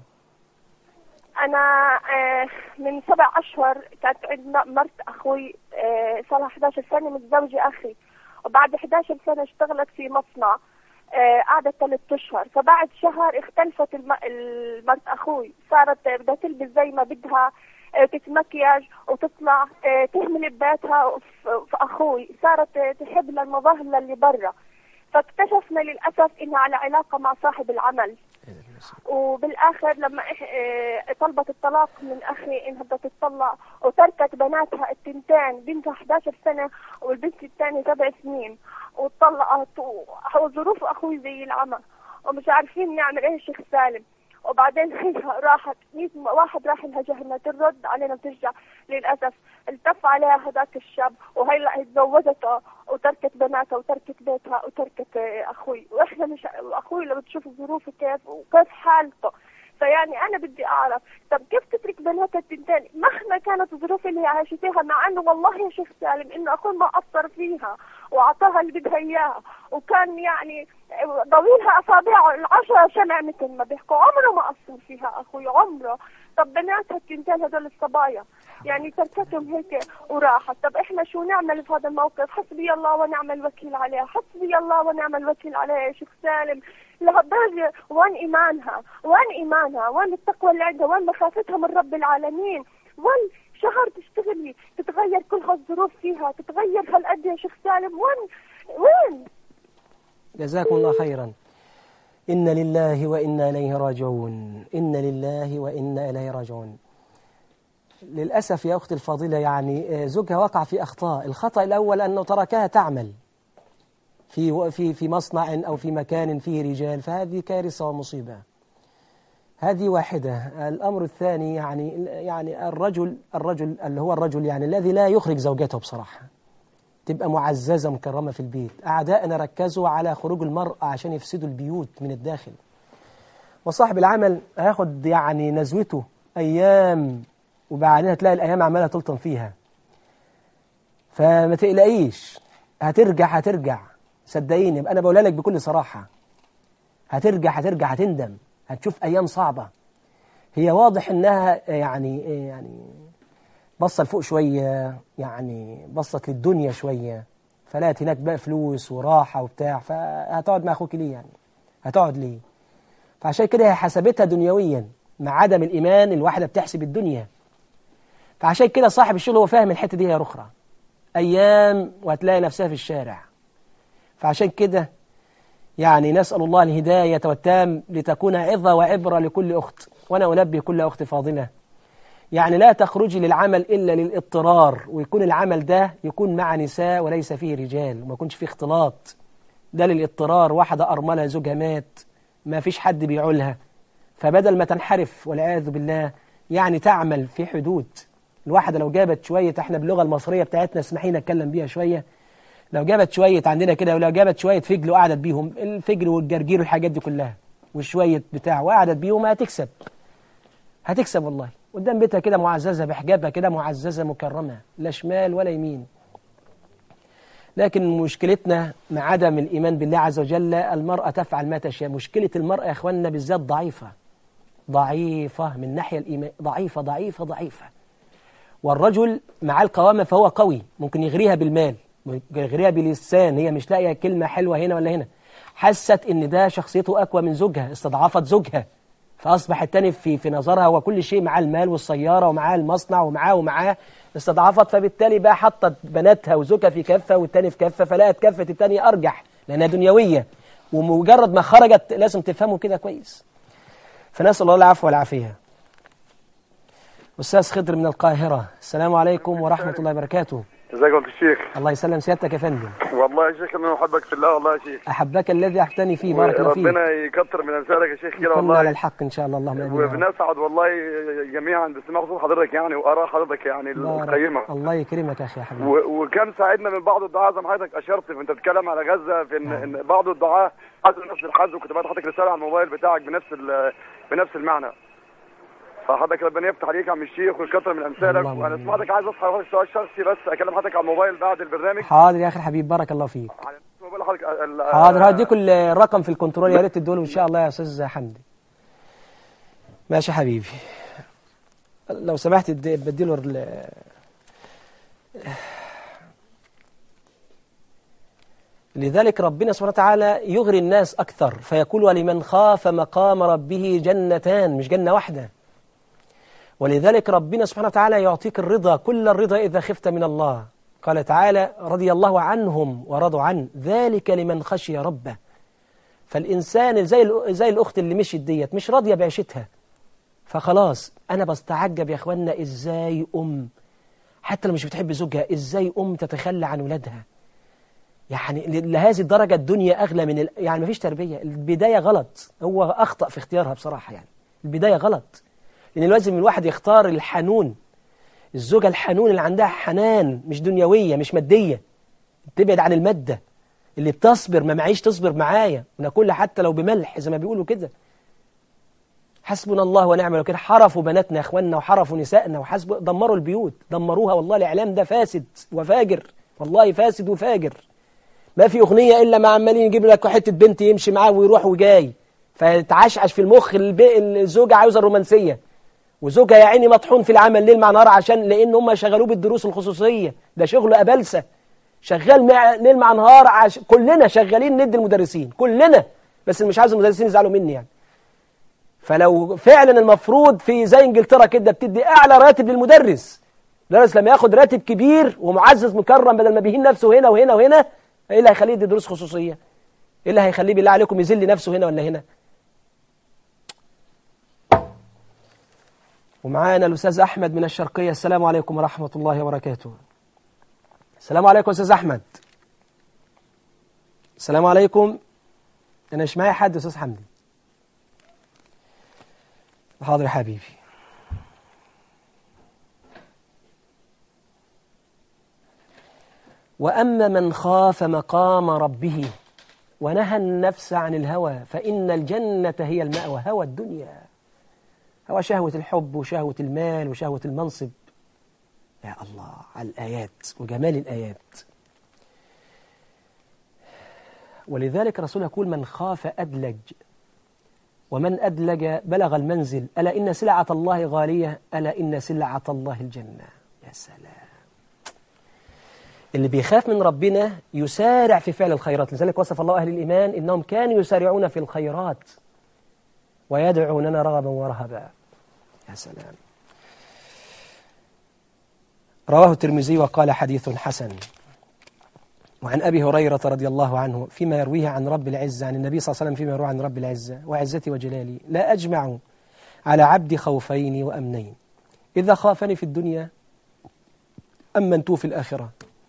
Speaker 5: أنا آه، من سبع أشهر كانت عندنا مرت أخوي آه، صار لها 11 سنة متزوجة أخي وبعد 11 سنة اشتغلت في مصنع آه، قعدت ثلاث أشهر فبعد شهر اختلفت الم- المرت أخوي صارت آه، بدها تلبس زي ما بدها آه، تتمكياج وتطلع آه، تهمل ببيتها في في أخوي صارت آه، تحب للمظاهر اللي برا فاكتشفنا للأسف إنها على علاقة مع صاحب العمل وبالاخر لما إح... آه، طلبت الطلاق من اخي انها بدها تطلع وتركت بناتها التنتين بنتها 11 سنه والبنت الثانيه سبع سنين وطلقت و- وظروف اخوي زي العمى ومش عارفين نعمل ايه شيخ سالم وبعدين هي راحت مية واحد راح لها جهنة ترد علينا ترجع للأسف التف عليها هذاك الشاب وهي تزوجته وتركت بناتها وتركت بيتها وتركت آه، أخوي وإحنا مش أخوي لما تشوف ظروفه كيف وكيف حالته فيعني أنا بدي أعرف طب كيف تترك بناتها التنتين مهما كانت الظروف اللي هي عايشة فيها مع إنه والله يا شيخ سالم إنه أخوي ما قصر فيها وأعطاها اللي بدها إياه وكان يعني ضويلها أصابعه العشرة شمع مثل ما بيحكوا عمره ما قصر فيها أخوي عمره طب بناتها التنتين هدول الصبايا يعني تركتهم هيك وراحت طب احنا شو نعمل في هذا الموقف حسبي الله ونعم الوكيل عليها حسبي الله ونعم الوكيل عليها يا شيخ سالم لهالدرجة وين إيمانها وين إيمانها وين التقوى اللي عندها وين مخافتها من رب العالمين وين شهر تشتغلي تتغير كل هالظروف فيها تتغير هالقد يا شيخ سالم وين وين
Speaker 2: جزاكم الله خيرا إن لله وإنا إليه راجعون إن لله وإنا إليه راجعون للأسف يا أختي الفاضلة يعني آه، زوجها وقع في أخطاء الخطأ الأول أنه تركها تعمل في في في مصنع أو في مكان فيه رجال فهذه كارثة ومصيبة هذه واحدة الأمر الثاني يعني يعني الرجل الرجل اللي هو الرجل يعني الذي لا يخرج زوجته بصراحة تبقى معززة مكرمة في البيت أعدائنا ركزوا على خروج المرأة عشان يفسدوا البيوت من الداخل وصاحب العمل هياخد يعني نزوته أيام وبعدين هتلاقي الأيام عمالة تلطم فيها فما تقلقيش هترجع هترجع صدقيني يبقى أنا بقولها لك بكل صراحة هترجع هترجع هتندم هتشوف أيام صعبة هي واضح إنها يعني يعني بصت لفوق شوية يعني بصت للدنيا شوية فلقت هناك بقى فلوس وراحة وبتاع فهتقعد مع أخوك ليه يعني هتقعد ليه فعشان كده هي حسبتها دنيويا مع عدم الإيمان الواحدة بتحسب الدنيا فعشان كده صاحب الشغل هو فاهم الحتة دي هي رخرة أيام وهتلاقي نفسها في الشارع فعشان كده يعني نسأل الله الهداية والتام لتكون عظة وعبرة لكل أخت وأنا أنبه كل أخت فاضلة يعني لا تخرجي للعمل إلا للاضطرار ويكون العمل ده يكون مع نساء وليس فيه رجال وما يكونش فيه اختلاط ده للاضطرار واحدة أرملة زوجها مات ما فيش حد بيعولها فبدل ما تنحرف والعياذ بالله يعني تعمل في حدود الواحدة لو جابت شوية احنا باللغة المصرية بتاعتنا اسمحينا نتكلم بيها شوية لو جابت شوية عندنا كده ولو جابت شوية فجل وقعدت بيهم الفجل والجرجير والحاجات دي كلها وشوية بتاع وقعدت بيهم هتكسب هتكسب والله قدام بيتها كده معززة بحجابها كده معززة مكرمة لا شمال ولا يمين لكن مشكلتنا مع عدم الإيمان بالله عز وجل المرأة تفعل ما تشاء مشكلة المرأة يا أخواننا بالذات ضعيفة ضعيفة من ناحية الإيمان ضعيفة ضعيفة ضعيفة والرجل مع القوامة فهو قوي ممكن يغريها بالمال ممكن يغريها باللسان هي مش لاقية كلمة حلوة هنا ولا هنا حست إن ده شخصيته أقوى من زوجها استضعفت زوجها فأصبح التاني في في نظرها هو كل شيء معاه المال والسيارة ومعاه المصنع ومعاه ومعاه استضعفت فبالتالي بقى حطت بناتها وزوجها في كفة والتاني في كفة فلقت كفة التاني أرجح لأنها دنيوية ومجرد ما خرجت لازم تفهموا كده كويس فنسأل الله العفو والعافية أستاذ خضر من القاهرة السلام عليكم ورحمة الله وبركاته
Speaker 3: ازيك يا الشيخ
Speaker 2: الله يسلم سيادتك يا فندم
Speaker 3: والله يا شيخ انا احبك في الله والله يا شيخ
Speaker 2: أحبك الذي أحبتني فيه بارك الله فيك
Speaker 3: ربنا يكتر من امثالك يا شيخ كده
Speaker 2: كنا على
Speaker 3: والله
Speaker 2: الحق إن شاء الله اللهم آمين
Speaker 3: وبنسعد والله جميعا بسماع صوت حضرتك يعني واراء حضرتك يعني
Speaker 2: بارك-
Speaker 3: القيمه
Speaker 2: الله يكرمك يا أخي يا حبيبي
Speaker 3: و- وكان ساعدنا من بعض الدعاء زي ما حضرتك اشرت وانت بتتكلم على غزه في ان, إن بعض الدعاء حصل نفس الحظ وكنت بعت حضرتك رساله على الموبايل بتاعك بنفس ال- بنفس المعنى فحضرتك ربنا يفتح عليك يا عم الشيخ ويكتر من امثالك
Speaker 2: اللهم
Speaker 3: وانا
Speaker 2: آمين.
Speaker 3: سمعتك عايز اسال حضرتك سؤال شخصي بس اكلم حضرتك على الموبايل بعد البرنامج
Speaker 2: حاضر يا أخي الحبيب بارك الله فيك
Speaker 3: على موبايل حضرتك ال-
Speaker 2: حاضر هديك الرقم في الكنترول يا ريت تدوله إن شاء الله يا أستاذ حمدي ماشي يا حبيبي لو سمحت ادي- بديله ال- لذلك ربنا سبحانه وتعالى يغري الناس أكثر فيقول ولمن خاف مقام ربه جنتان مش جنة واحدة ولذلك ربنا سبحانه وتعالى يعطيك الرضا كل الرضا إذا خفت من الله قال تعالى رضي الله عنهم ورضوا عنه ذلك لمن خشي ربه فالإنسان زي الأ- زي الأخت اللي مشيت ديت مش راضية بعيشتها فخلاص أنا بستعجب يا إخوانا إزاي أم حتى لو مش بتحب زوجها إزاي أم تتخلى عن ولادها يعني ل- لهذه الدرجة الدنيا أغلى من ال... يعني مفيش تربية البداية غلط هو أخطأ في اختيارها بصراحة يعني البداية غلط لأن لازم الواحد يختار الحنون الزوجة الحنون اللي عندها حنان مش دنيوية مش مادية تبعد عن المادة اللي بتصبر ما معيش تصبر معايا وناكلها حتى لو بملح زي ما بيقولوا كده حسبنا الله ونعم الوكيل حرفوا بناتنا يا اخواننا وحرفوا نسائنا وحسبوا دمروا البيوت دمروها والله الاعلام ده فاسد وفاجر والله فاسد وفاجر ما في اغنيه الا ما عمالين يجيب لك حته بنت يمشي معاه ويروح وجاي فيتعشعش في المخ البي- الزوجه عاوزه الرومانسيه وزوجها يا عيني مطحون في العمل ليل مع نهار عشان لان هم شغلوه بالدروس الخصوصيه ده شغله ابلسه شغال مع ليل مع نهار عش... كلنا شغالين ندي المدرسين كلنا بس مش عايز المدرسين يزعلوا مني يعني فلو فعلا المفروض في زي انجلترا كده بتدي اعلى راتب للمدرس المدرس لما ياخد راتب كبير ومعزز مكرم بدل ما بيهين نفسه هنا وهنا وهنا ايه اللي هيخليه يدي دروس خصوصيه ايه اللي هيخليه بالله عليكم يذل نفسه هنا ولا هنا ومعانا الاستاذ احمد من الشرقيه السلام عليكم ورحمه الله وبركاته السلام عليكم استاذ احمد السلام عليكم انا مش معايا حد يا استاذ حمدي حاضر يا حبيبي وأما من خاف مقام ربه ونهى النفس عن الهوى فإن الجنة هي المأوى هوى الدنيا هوى شهوة الحب وشهوة المال وشهوة المنصب يا الله على الآيات وجمال الآيات ولذلك الرسول يقول من خاف أدلج ومن أدلج بلغ المنزل ألا إن سلعة الله غالية ألا إن سلعة الله الجنة يا سلام اللي بيخاف من ربنا يسارع في فعل الخيرات لذلك وصف الله أهل الإيمان إنهم كانوا يسارعون في الخيرات ويدعوننا رغبا ورهبا يا سلام رواه الترمذي وقال حديث حسن وعن أبي هريرة رضي الله عنه فيما يرويه عن رب العزة عن النبي صلى الله عليه وسلم فيما يرويه عن رب العزة وعزتي وجلالي لا أجمع على عبد خوفين وأمنين إذا خافني في الدنيا أمنته في الآخرة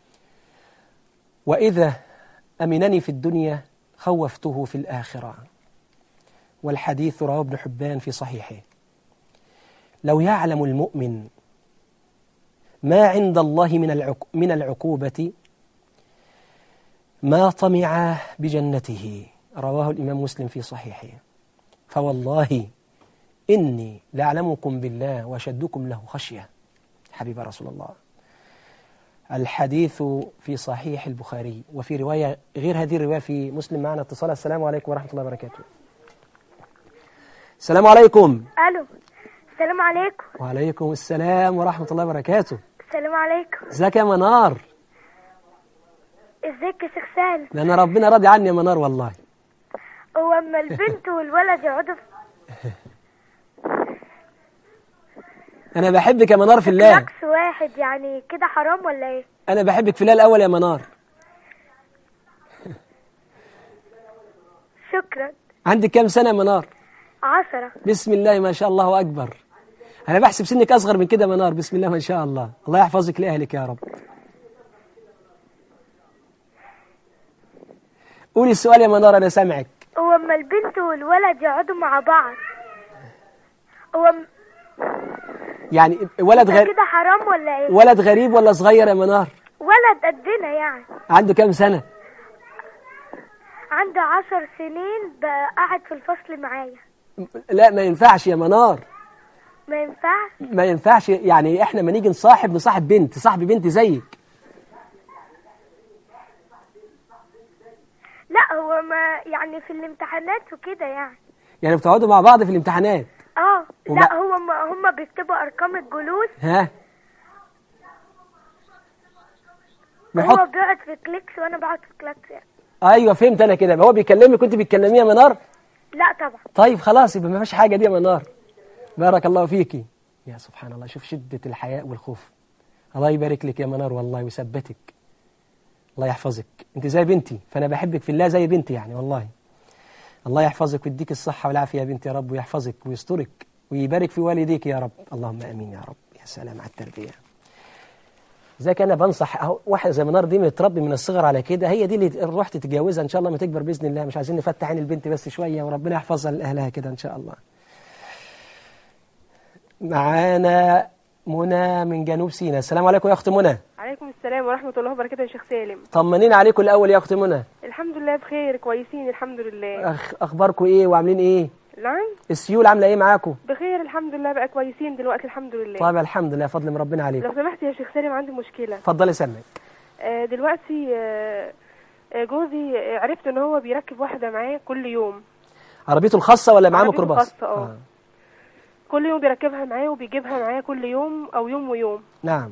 Speaker 2: وإذا أمنني في الدنيا خوفته في الآخرة والحديث رواه ابن حبان في صحيحه لو يعلم المؤمن ما عند الله من العق من العقوبة ما طمع بجنته رواه الإمام مسلم في صحيحه فوالله إني لأعلمكم بالله وأشدكم له خشية حبيب رسول الله الحديث في صحيح البخاري وفي رواية غير هذه الرواية في مسلم معنا اتصال السلام عليكم ورحمة الله وبركاته السلام عليكم
Speaker 6: الو السلام عليكم
Speaker 2: وعليكم السلام ورحمة الله وبركاته
Speaker 6: السلام عليكم
Speaker 2: ازيك يا منار
Speaker 6: ازيك يا شيخ سالم
Speaker 2: لأن ربنا راضي عني يا منار والله
Speaker 6: هو اما البنت والولد يقعدوا في
Speaker 2: أنا بحبك يا منار في الله
Speaker 6: عكس واحد يعني كده حرام ولا ايه
Speaker 2: أنا بحبك في الله الأول يا منار
Speaker 6: شكرا
Speaker 2: عندك كام سنة يا منار
Speaker 6: عشرة
Speaker 2: بسم الله ما شاء الله أكبر أنا بحسب سنك أصغر من كده يا منار بسم الله ما شاء الله الله يحفظك لأهلك يا رب قولي السؤال يا منار أنا سامعك
Speaker 6: هو اما البنت والولد يقعدوا مع بعض هو م-
Speaker 2: يعني ولد
Speaker 6: ده
Speaker 2: غريب
Speaker 6: كده حرام ولا ايه
Speaker 2: ولد غريب ولا صغير يا منار
Speaker 6: ولد قدنا يعني
Speaker 2: عنده كام سنة
Speaker 6: عنده عشر سنين بقى قاعد في الفصل معايا
Speaker 2: لا ما ينفعش يا منار
Speaker 6: ما ينفعش
Speaker 2: ما ينفعش يعني احنا ما نيجي نصاحب نصاحب بنت صاحب بنت زيك
Speaker 6: لا هو ما يعني في الامتحانات وكده يعني
Speaker 2: يعني بتقعدوا مع بعض في الامتحانات
Speaker 6: اه
Speaker 2: وما-
Speaker 6: لا هو ما هم بيكتبوا ارقام الجلوس
Speaker 2: ها
Speaker 6: هو
Speaker 2: بيحط
Speaker 6: بيقعد في كليكس وانا بقعد في كلاكس يعني.
Speaker 2: ايوه فهمت انا كده هو بيكلمك كنت بتكلميه يا منار
Speaker 6: لا طبعا
Speaker 2: طيب خلاص يبقى ما فيش حاجه دي يا منار بارك الله فيكي يا سبحان الله شوف شده الحياء والخوف الله يبارك لك يا منار والله ويثبتك الله يحفظك انت زي بنتي فانا بحبك في الله زي بنتي يعني والله الله يحفظك ويديك الصحه والعافيه يا بنتي يا رب ويحفظك ويسترك ويبارك في والديك يا رب اللهم امين يا رب يا سلام على التربيه زيك انا بنصح اهو واحد زي منار دي متربي من الصغر على كده هي دي اللي رحت تتجوزها ان شاء الله ما تكبر باذن الله مش عايزين نفتح عين البنت بس شويه وربنا يحفظها لاهلها كده ان شاء الله معانا منى من جنوب سيناء السلام عليكم يا اخت منى
Speaker 7: عليكم السلام ورحمة الله وبركاته يا شيخ سالم
Speaker 2: طمنينا عليكم الاول يا اخت منى
Speaker 7: الحمد لله بخير كويسين الحمد لله
Speaker 2: أخ اخباركم ايه وعاملين ايه
Speaker 7: نعم
Speaker 2: السيول عامله ايه معاكم
Speaker 7: بخير الحمد لله بقى كويسين دلوقتي الحمد لله
Speaker 2: طيب الحمد لله فضل من ربنا عليكم
Speaker 7: لو سمحت يا شيخ سالم عندي مشكلة
Speaker 2: اتفضلي سمك
Speaker 7: آه، دلوقتي آه، آه، جوزي آه، عرفت ان هو بيركب واحدة معاه كل يوم
Speaker 2: عربيته الخاصه ولا معاه
Speaker 7: عربيته
Speaker 2: ميكروباص
Speaker 7: الخاصة، اه. كل يوم بيركبها معاه وبيجيبها معاه كل يوم او يوم ويوم
Speaker 2: نعم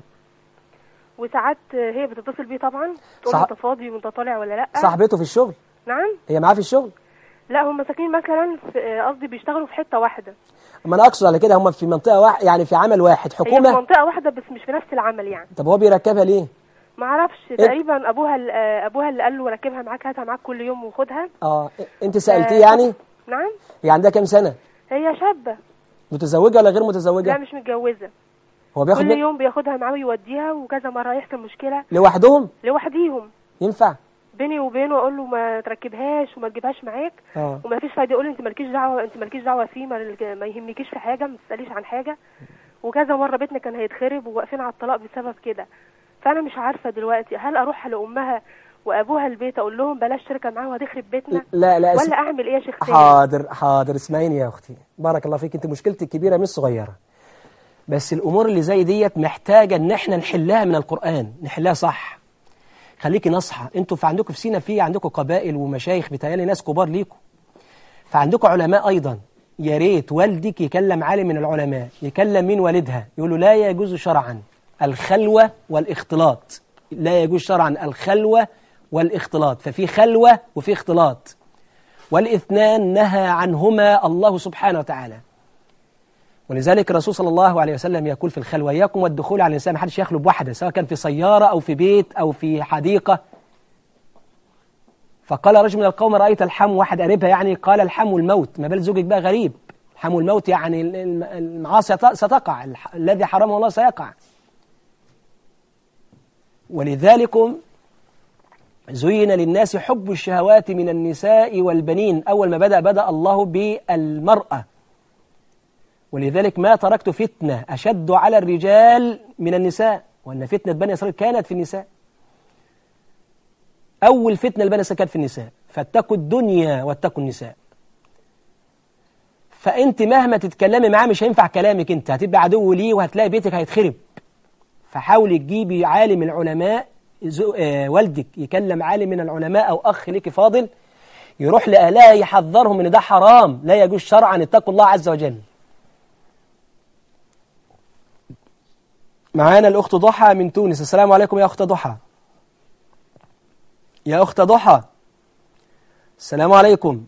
Speaker 7: وساعات آه، هي بتتصل بيه طبعا تقول
Speaker 2: صح-
Speaker 7: له انت فاضي وانت طالع ولا لا
Speaker 2: صاحبته في الشغل
Speaker 7: نعم
Speaker 2: هي معاه في الشغل
Speaker 7: لا هم ساكنين مثلا في آه، قصدي بيشتغلوا في حتة واحدة
Speaker 2: ما انا اقصد على كده هم في منطقه واحد يعني في عمل واحد
Speaker 7: هي في
Speaker 2: حكومه
Speaker 7: منطقة واحدة بس مش في نفس العمل يعني
Speaker 2: طب هو بيركبها ليه
Speaker 7: ما اعرفش تقريبا ابوها ال- آه، ابوها اللي قال له ركبها معاك هاتها معاك كل يوم وخدها
Speaker 2: اه انت سالتيه
Speaker 7: آه،
Speaker 2: يعني
Speaker 7: نعم
Speaker 2: هي عندها كام سنه
Speaker 7: هي شابه
Speaker 2: متزوجه ولا غير
Speaker 7: لا
Speaker 2: متزوجه
Speaker 7: مش متجوزه
Speaker 2: هو بياخد
Speaker 7: كل
Speaker 2: من...
Speaker 7: يوم بياخدها معاه ويوديها وكذا مره يحصل مشكله
Speaker 2: لوحدهم
Speaker 7: لوحديهم
Speaker 2: ينفع
Speaker 7: بيني وبينه اقول له ما تركبهاش وما تجيبهاش معاك
Speaker 2: اه
Speaker 7: وما فيش فايده يقول لي انت مالكيش دعوه انت مالكيش دعوه فيه ما, ما يهمكيش في حاجه ما تساليش عن حاجه وكذا مره بيتنا كان هيتخرب وواقفين على الطلاق بسبب كده فانا مش عارفه دلوقتي هل اروح لامها وابوها البيت اقول لهم بلاش تركب معاه وهتخرب بيتنا
Speaker 2: لا لا اسم...
Speaker 7: ولا اعمل ايه يا شيخ سامي
Speaker 2: حاضر حاضر اسمعيني يا اختي بارك الله فيك انت مشكلتك كبيره مش صغيره بس الامور اللي زي ديت محتاجه ان احنا نحلها من القران نحلها صح خليكي نصحى انتوا في عندكم في سينا في عندكم قبائل ومشايخ بتهيالي ناس كبار ليكم فعندكم علماء ايضا يا ريت والدك يكلم عالم من العلماء يكلم مين والدها يقول له لا يجوز شرعا الخلوه والاختلاط لا يجوز شرعا الخلوه والاختلاط ففي خلوه وفي اختلاط والاثنان نهى عنهما الله سبحانه وتعالى ولذلك الرسول صلى الله عليه وسلم يقول في الخلوة إياكم والدخول على الإنسان ما حدش يخلو بواحدة سواء كان في سيارة أو في بيت أو في حديقة فقال رجل من القوم رأيت الحم واحد قريبها يعني قال الحم الموت ما بال زوجك بقى غريب الحم الموت يعني الم- المعاصي ستقع الح- الذي حرمه الله سيقع ولذلك زين للناس حب الشهوات من النساء والبنين أول ما بدأ بدأ الله بالمرأة ولذلك ما تركت فتنة أشد على الرجال من النساء وأن فتنة بني إسرائيل كانت في النساء أول فتنة لبني إسرائيل كانت في النساء فاتقوا الدنيا واتقوا النساء فأنت مهما تتكلمي معاه مش هينفع كلامك أنت هتبقى عدو ليه وهتلاقي بيتك هيتخرب فحاولي تجيبي عالم العلماء زو- آه، والدك يكلم عالم من العلماء أو أخ لك فاضل يروح لأهلها يحذرهم إن ده حرام لا يجوز شرعا اتقوا الله عز وجل معانا الأخت ضحى من تونس السلام عليكم يا أخت ضحى يا أخت ضحى السلام عليكم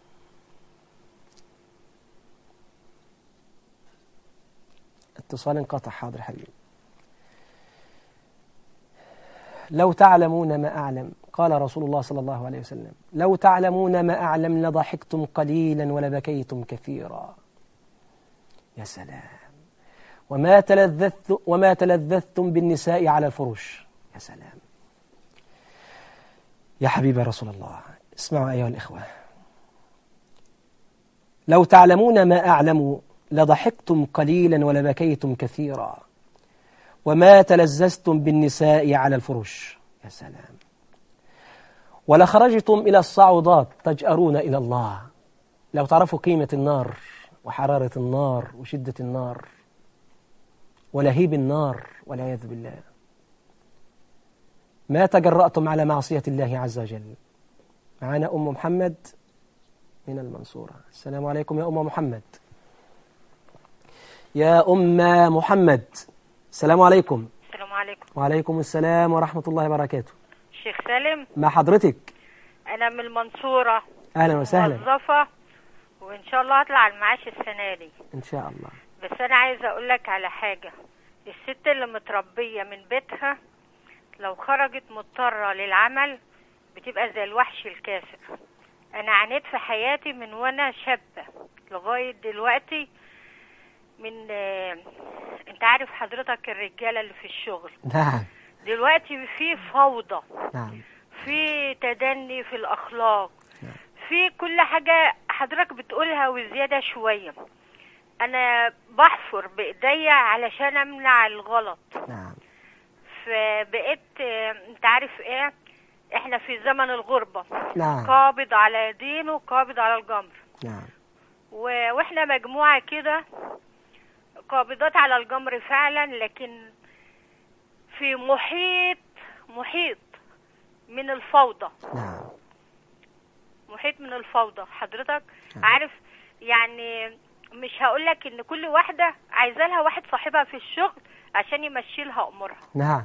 Speaker 2: اتصال انقطع حاضر حبيبي لو تعلمون ما أعلم قال رسول الله صلى الله عليه وسلم لو تعلمون ما أعلم لضحكتم قليلا ولبكيتم كثيرا يا سلام وما تلذذت وما تلذذتم بالنساء على الفرش يا سلام يا حبيبي رسول الله اسمعوا أيها الإخوة لو تعلمون ما أعلم لضحكتم قليلا ولبكيتم كثيرا وما تلذذتم بالنساء على الفرش يا سلام ولخرجتم إلى الصعودات تجأرون إلى الله لو تعرفوا قيمة النار وحرارة النار وشدة النار ولهيب النار والعياذ بالله ما تجرأتم على معصية الله عز وجل معنا أم محمد من المنصورة السلام عليكم يا أم محمد يا أم محمد السلام عليكم
Speaker 8: السلام عليكم
Speaker 2: وعليكم السلام ورحمة الله وبركاته
Speaker 8: شيخ سالم
Speaker 2: مع حضرتك
Speaker 8: انا من المنصورة
Speaker 2: أهلا وسهلا
Speaker 8: موظفة وان شاء الله هطلع على المعاش السنة دي
Speaker 2: إن شاء الله
Speaker 8: بس انا عايزة اقول لك على حاجة الست اللي متربية من بيتها لو خرجت مضطرة للعمل بتبقى زي الوحش الكاسر انا عانيت في حياتي من وانا شابة لغاية دلوقتي من آه، انت عارف حضرتك الرجالة اللي في الشغل
Speaker 2: نعم
Speaker 8: دلوقتي في فوضى
Speaker 2: نعم
Speaker 8: في تدني في الأخلاق في كل حاجة حضرتك بتقولها وزيادة شوية أنا بحفر بإيديا علشان أمنع الغلط
Speaker 2: نعم
Speaker 8: فبقيت آه، أنت عارف إيه إحنا في زمن الغربة
Speaker 2: نعم
Speaker 8: قابض على دينه قابض على الجمر
Speaker 2: نعم
Speaker 8: و- واحنا مجموعة كده قابضات على الجمر فعلا لكن في محيط محيط من الفوضى
Speaker 2: نعم
Speaker 8: محيط من الفوضى حضرتك عارف يعني مش هقولك ان كل واحدة عايزة لها واحد صاحبها في الشغل عشان يمشي لها امورها
Speaker 2: نعم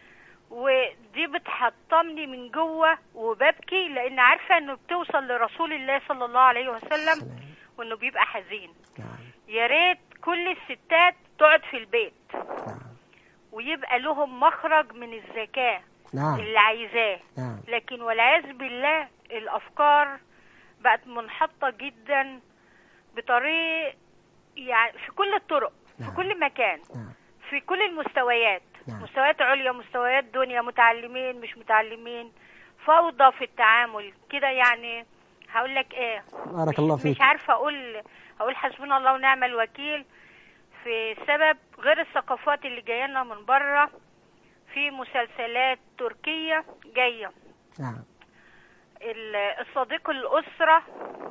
Speaker 8: ودي بتحطمني من جوه وببكي لان عارفة انه بتوصل لرسول الله صلى الله عليه وسلم
Speaker 2: سلام.
Speaker 8: وانه بيبقى حزين
Speaker 2: نعم
Speaker 8: يا ريت كل الستات تقعد في البيت
Speaker 2: نعم
Speaker 8: ويبقى لهم مخرج من الزكاة
Speaker 2: نعم
Speaker 8: اللي عايزاه
Speaker 2: نعم
Speaker 8: لكن والعياذ بالله الافكار بقت منحطه جدا بطريق يعني في كل الطرق في
Speaker 2: نعم.
Speaker 8: كل مكان
Speaker 2: نعم
Speaker 8: في كل المستويات
Speaker 2: نعم.
Speaker 8: مستويات عليا مستويات دنيا متعلمين مش متعلمين فوضى في التعامل كده يعني هقول لك ايه
Speaker 2: بارك الله
Speaker 8: مش,
Speaker 2: فيك
Speaker 8: مش عارفه اقول اقول حسبنا الله ونعم الوكيل في سبب غير الثقافات اللي جايه لنا من بره في مسلسلات تركيه جايه
Speaker 2: نعم
Speaker 8: ال- الصديق الأسرة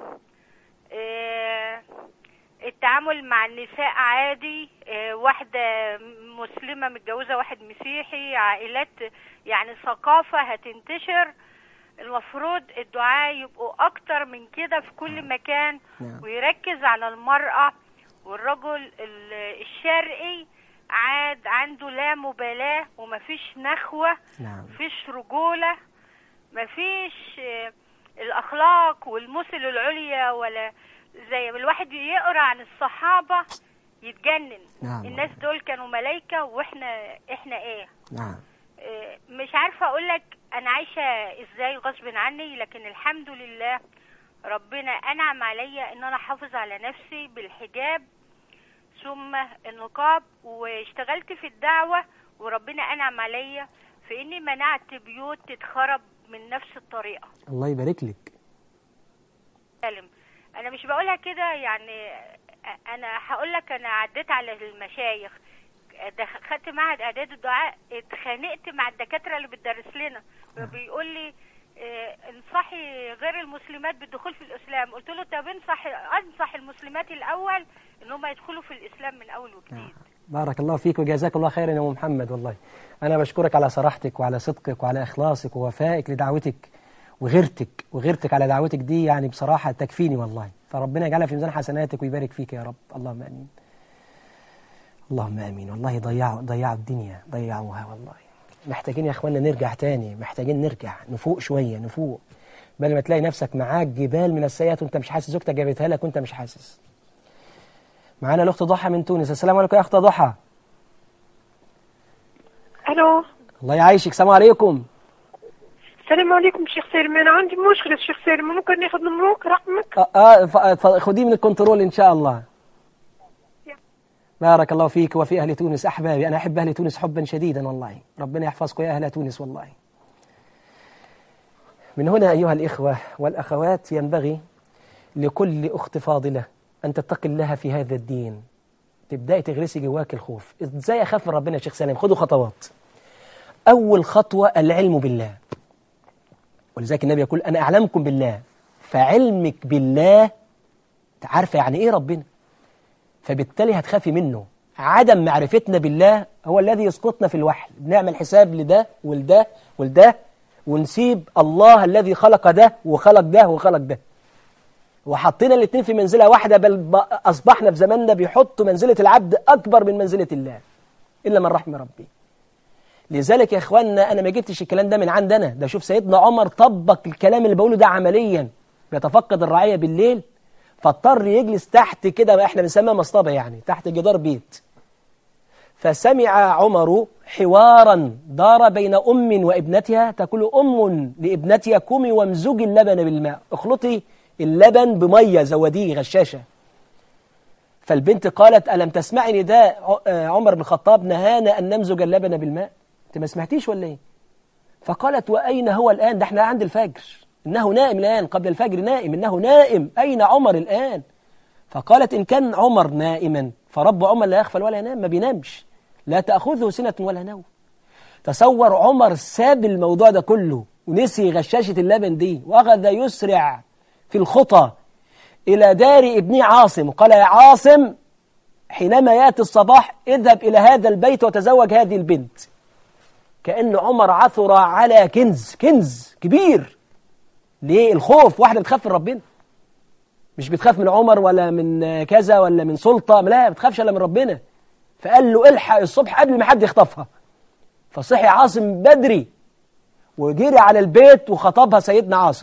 Speaker 8: آه، التعامل مع النساء عادي آه، واحدة مسلمة متجوزة واحد مسيحي عائلات يعني ثقافة هتنتشر المفروض الدعاء يبقوا أكتر من كده في كل مكان
Speaker 2: نعم.
Speaker 8: ويركز على المرأة والرجل ال- الشرقي عاد عنده لا مبالاة ومفيش نخوة
Speaker 2: نعم
Speaker 8: مفيش رجولة مفيش آه، الأخلاق والمثل العليا ولا زي الواحد يقرأ عن الصحابة يتجنن
Speaker 2: نعم.
Speaker 8: الناس دول كانوا ملايكة واحنا احنا ايه
Speaker 2: نعم
Speaker 8: آه، مش عارفة اقولك انا عايشة ازاي غصب عني لكن الحمد لله ربنا انعم عليا ان انا احافظ على نفسي بالحجاب ثم النقاب واشتغلت في الدعوة وربنا انعم عليا في اني منعت بيوت تتخرب من نفس الطريقة
Speaker 2: الله يبارك لك
Speaker 8: سالم انا مش بقولها كده يعني انا هقول لك انا عديت على المشايخ دخ- خدت معهد اعداد الدعاء اتخانقت مع الدكاتره اللي بتدرس لنا بيقول لي اه، انصحي غير المسلمات بالدخول في الاسلام قلت له طب انصح انصح المسلمات الاول ان هم يدخلوا في الاسلام من اول وجديد
Speaker 2: بارك الله فيك وجزاك الله خيرا يا أم محمد والله أنا بشكرك على صراحتك وعلى صدقك وعلى إخلاصك ووفائك لدعوتك وغيرتك وغيرتك على دعوتك دي يعني بصراحة تكفيني والله فربنا يجعلها في ميزان حسناتك ويبارك فيك يا رب اللهم آمين اللهم آمين والله ضيعوا ضيعوا الدنيا ضيعوها والله محتاجين يا اخوانا نرجع تاني محتاجين نرجع نفوق شوية نفوق بل ما تلاقي نفسك معاك جبال من السيئات وانت مش حاسس زوجتك جابتها لك وانت مش حاسس معانا الاخت ضحى من تونس السلام عليكم يا اخت ضحى
Speaker 9: الو
Speaker 2: الله يعيشك السلام عليكم
Speaker 9: السلام عليكم شيخ سالم انا عندي مشكله شيخ سالم ممكن ناخذ نمروك رقمك
Speaker 2: آه, آه ف- ف- خديه من الكنترول إن شاء الله بارك الله فيك وفي أهل تونس أحبابي أنا أحب أهل تونس حبا شديدا والله ربنا يحفظكم يا أهل تونس والله من هنا أيها الإخوة والأخوات ينبغي لكل أخت فاضلة أن تتقي الله في هذا الدين تبدأي تغرسي جواك الخوف إزاي أخاف من ربنا يا شيخ سلام خدوا خطوات أول خطوة العلم بالله ولذلك النبي يقول أنا أعلمكم بالله فعلمك بالله عارفة يعني إيه ربنا فبالتالي هتخافي منه عدم معرفتنا بالله هو الذي يسقطنا في الوحل بنعمل حساب لده ولده ولده ونسيب الله الذي خلق ده وخلق ده وخلق ده وحطينا الاثنين في منزلة واحدة بل ب- أصبحنا في زماننا بيحطوا منزلة العبد أكبر من منزلة الله إلا من رحم ربي لذلك يا إخواننا أنا ما جبتش الكلام ده من عندنا ده شوف سيدنا عمر طبق الكلام اللي بقوله ده عمليا بيتفقد الرعية بالليل فاضطر يجلس تحت كده ما احنا بنسميها مصطبة يعني تحت جدار بيت فسمع عمر حوارا دار بين أم وابنتها تقول أم لابنتها كمي وامزجي اللبن بالماء اخلطي اللبن بمية زوديه غشاشة فالبنت قالت ألم تسمعي نداء ع- عمر بن الخطاب نهانا أن نمزج اللبن بالماء أنت ما سمعتيش ولا إيه فقالت وأين هو الآن ده احنا عند الفجر إنه نائم الآن قبل الفجر نائم إنه نائم أين عمر الآن فقالت إن كان عمر نائما فرب عمر لا يغفل ولا ينام ما بينامش لا تأخذه سنة ولا نوم تصور عمر ساب الموضوع ده كله ونسي غشاشة اللبن دي وأخذ يسرع في الخطى إلى دار ابن عاصم قال يا عاصم حينما يأتي الصباح اذهب إلى هذا البيت وتزوج هذه البنت كأن عمر عثر على كنز كنز كبير ليه الخوف واحدة بتخاف من ربنا مش بتخاف من عمر ولا من كذا ولا من سلطة لا ما بتخافش إلا من ربنا فقال له الحق الصبح قبل ما حد يخطفها فصحي عاصم بدري وجري على البيت وخطبها سيدنا عاصم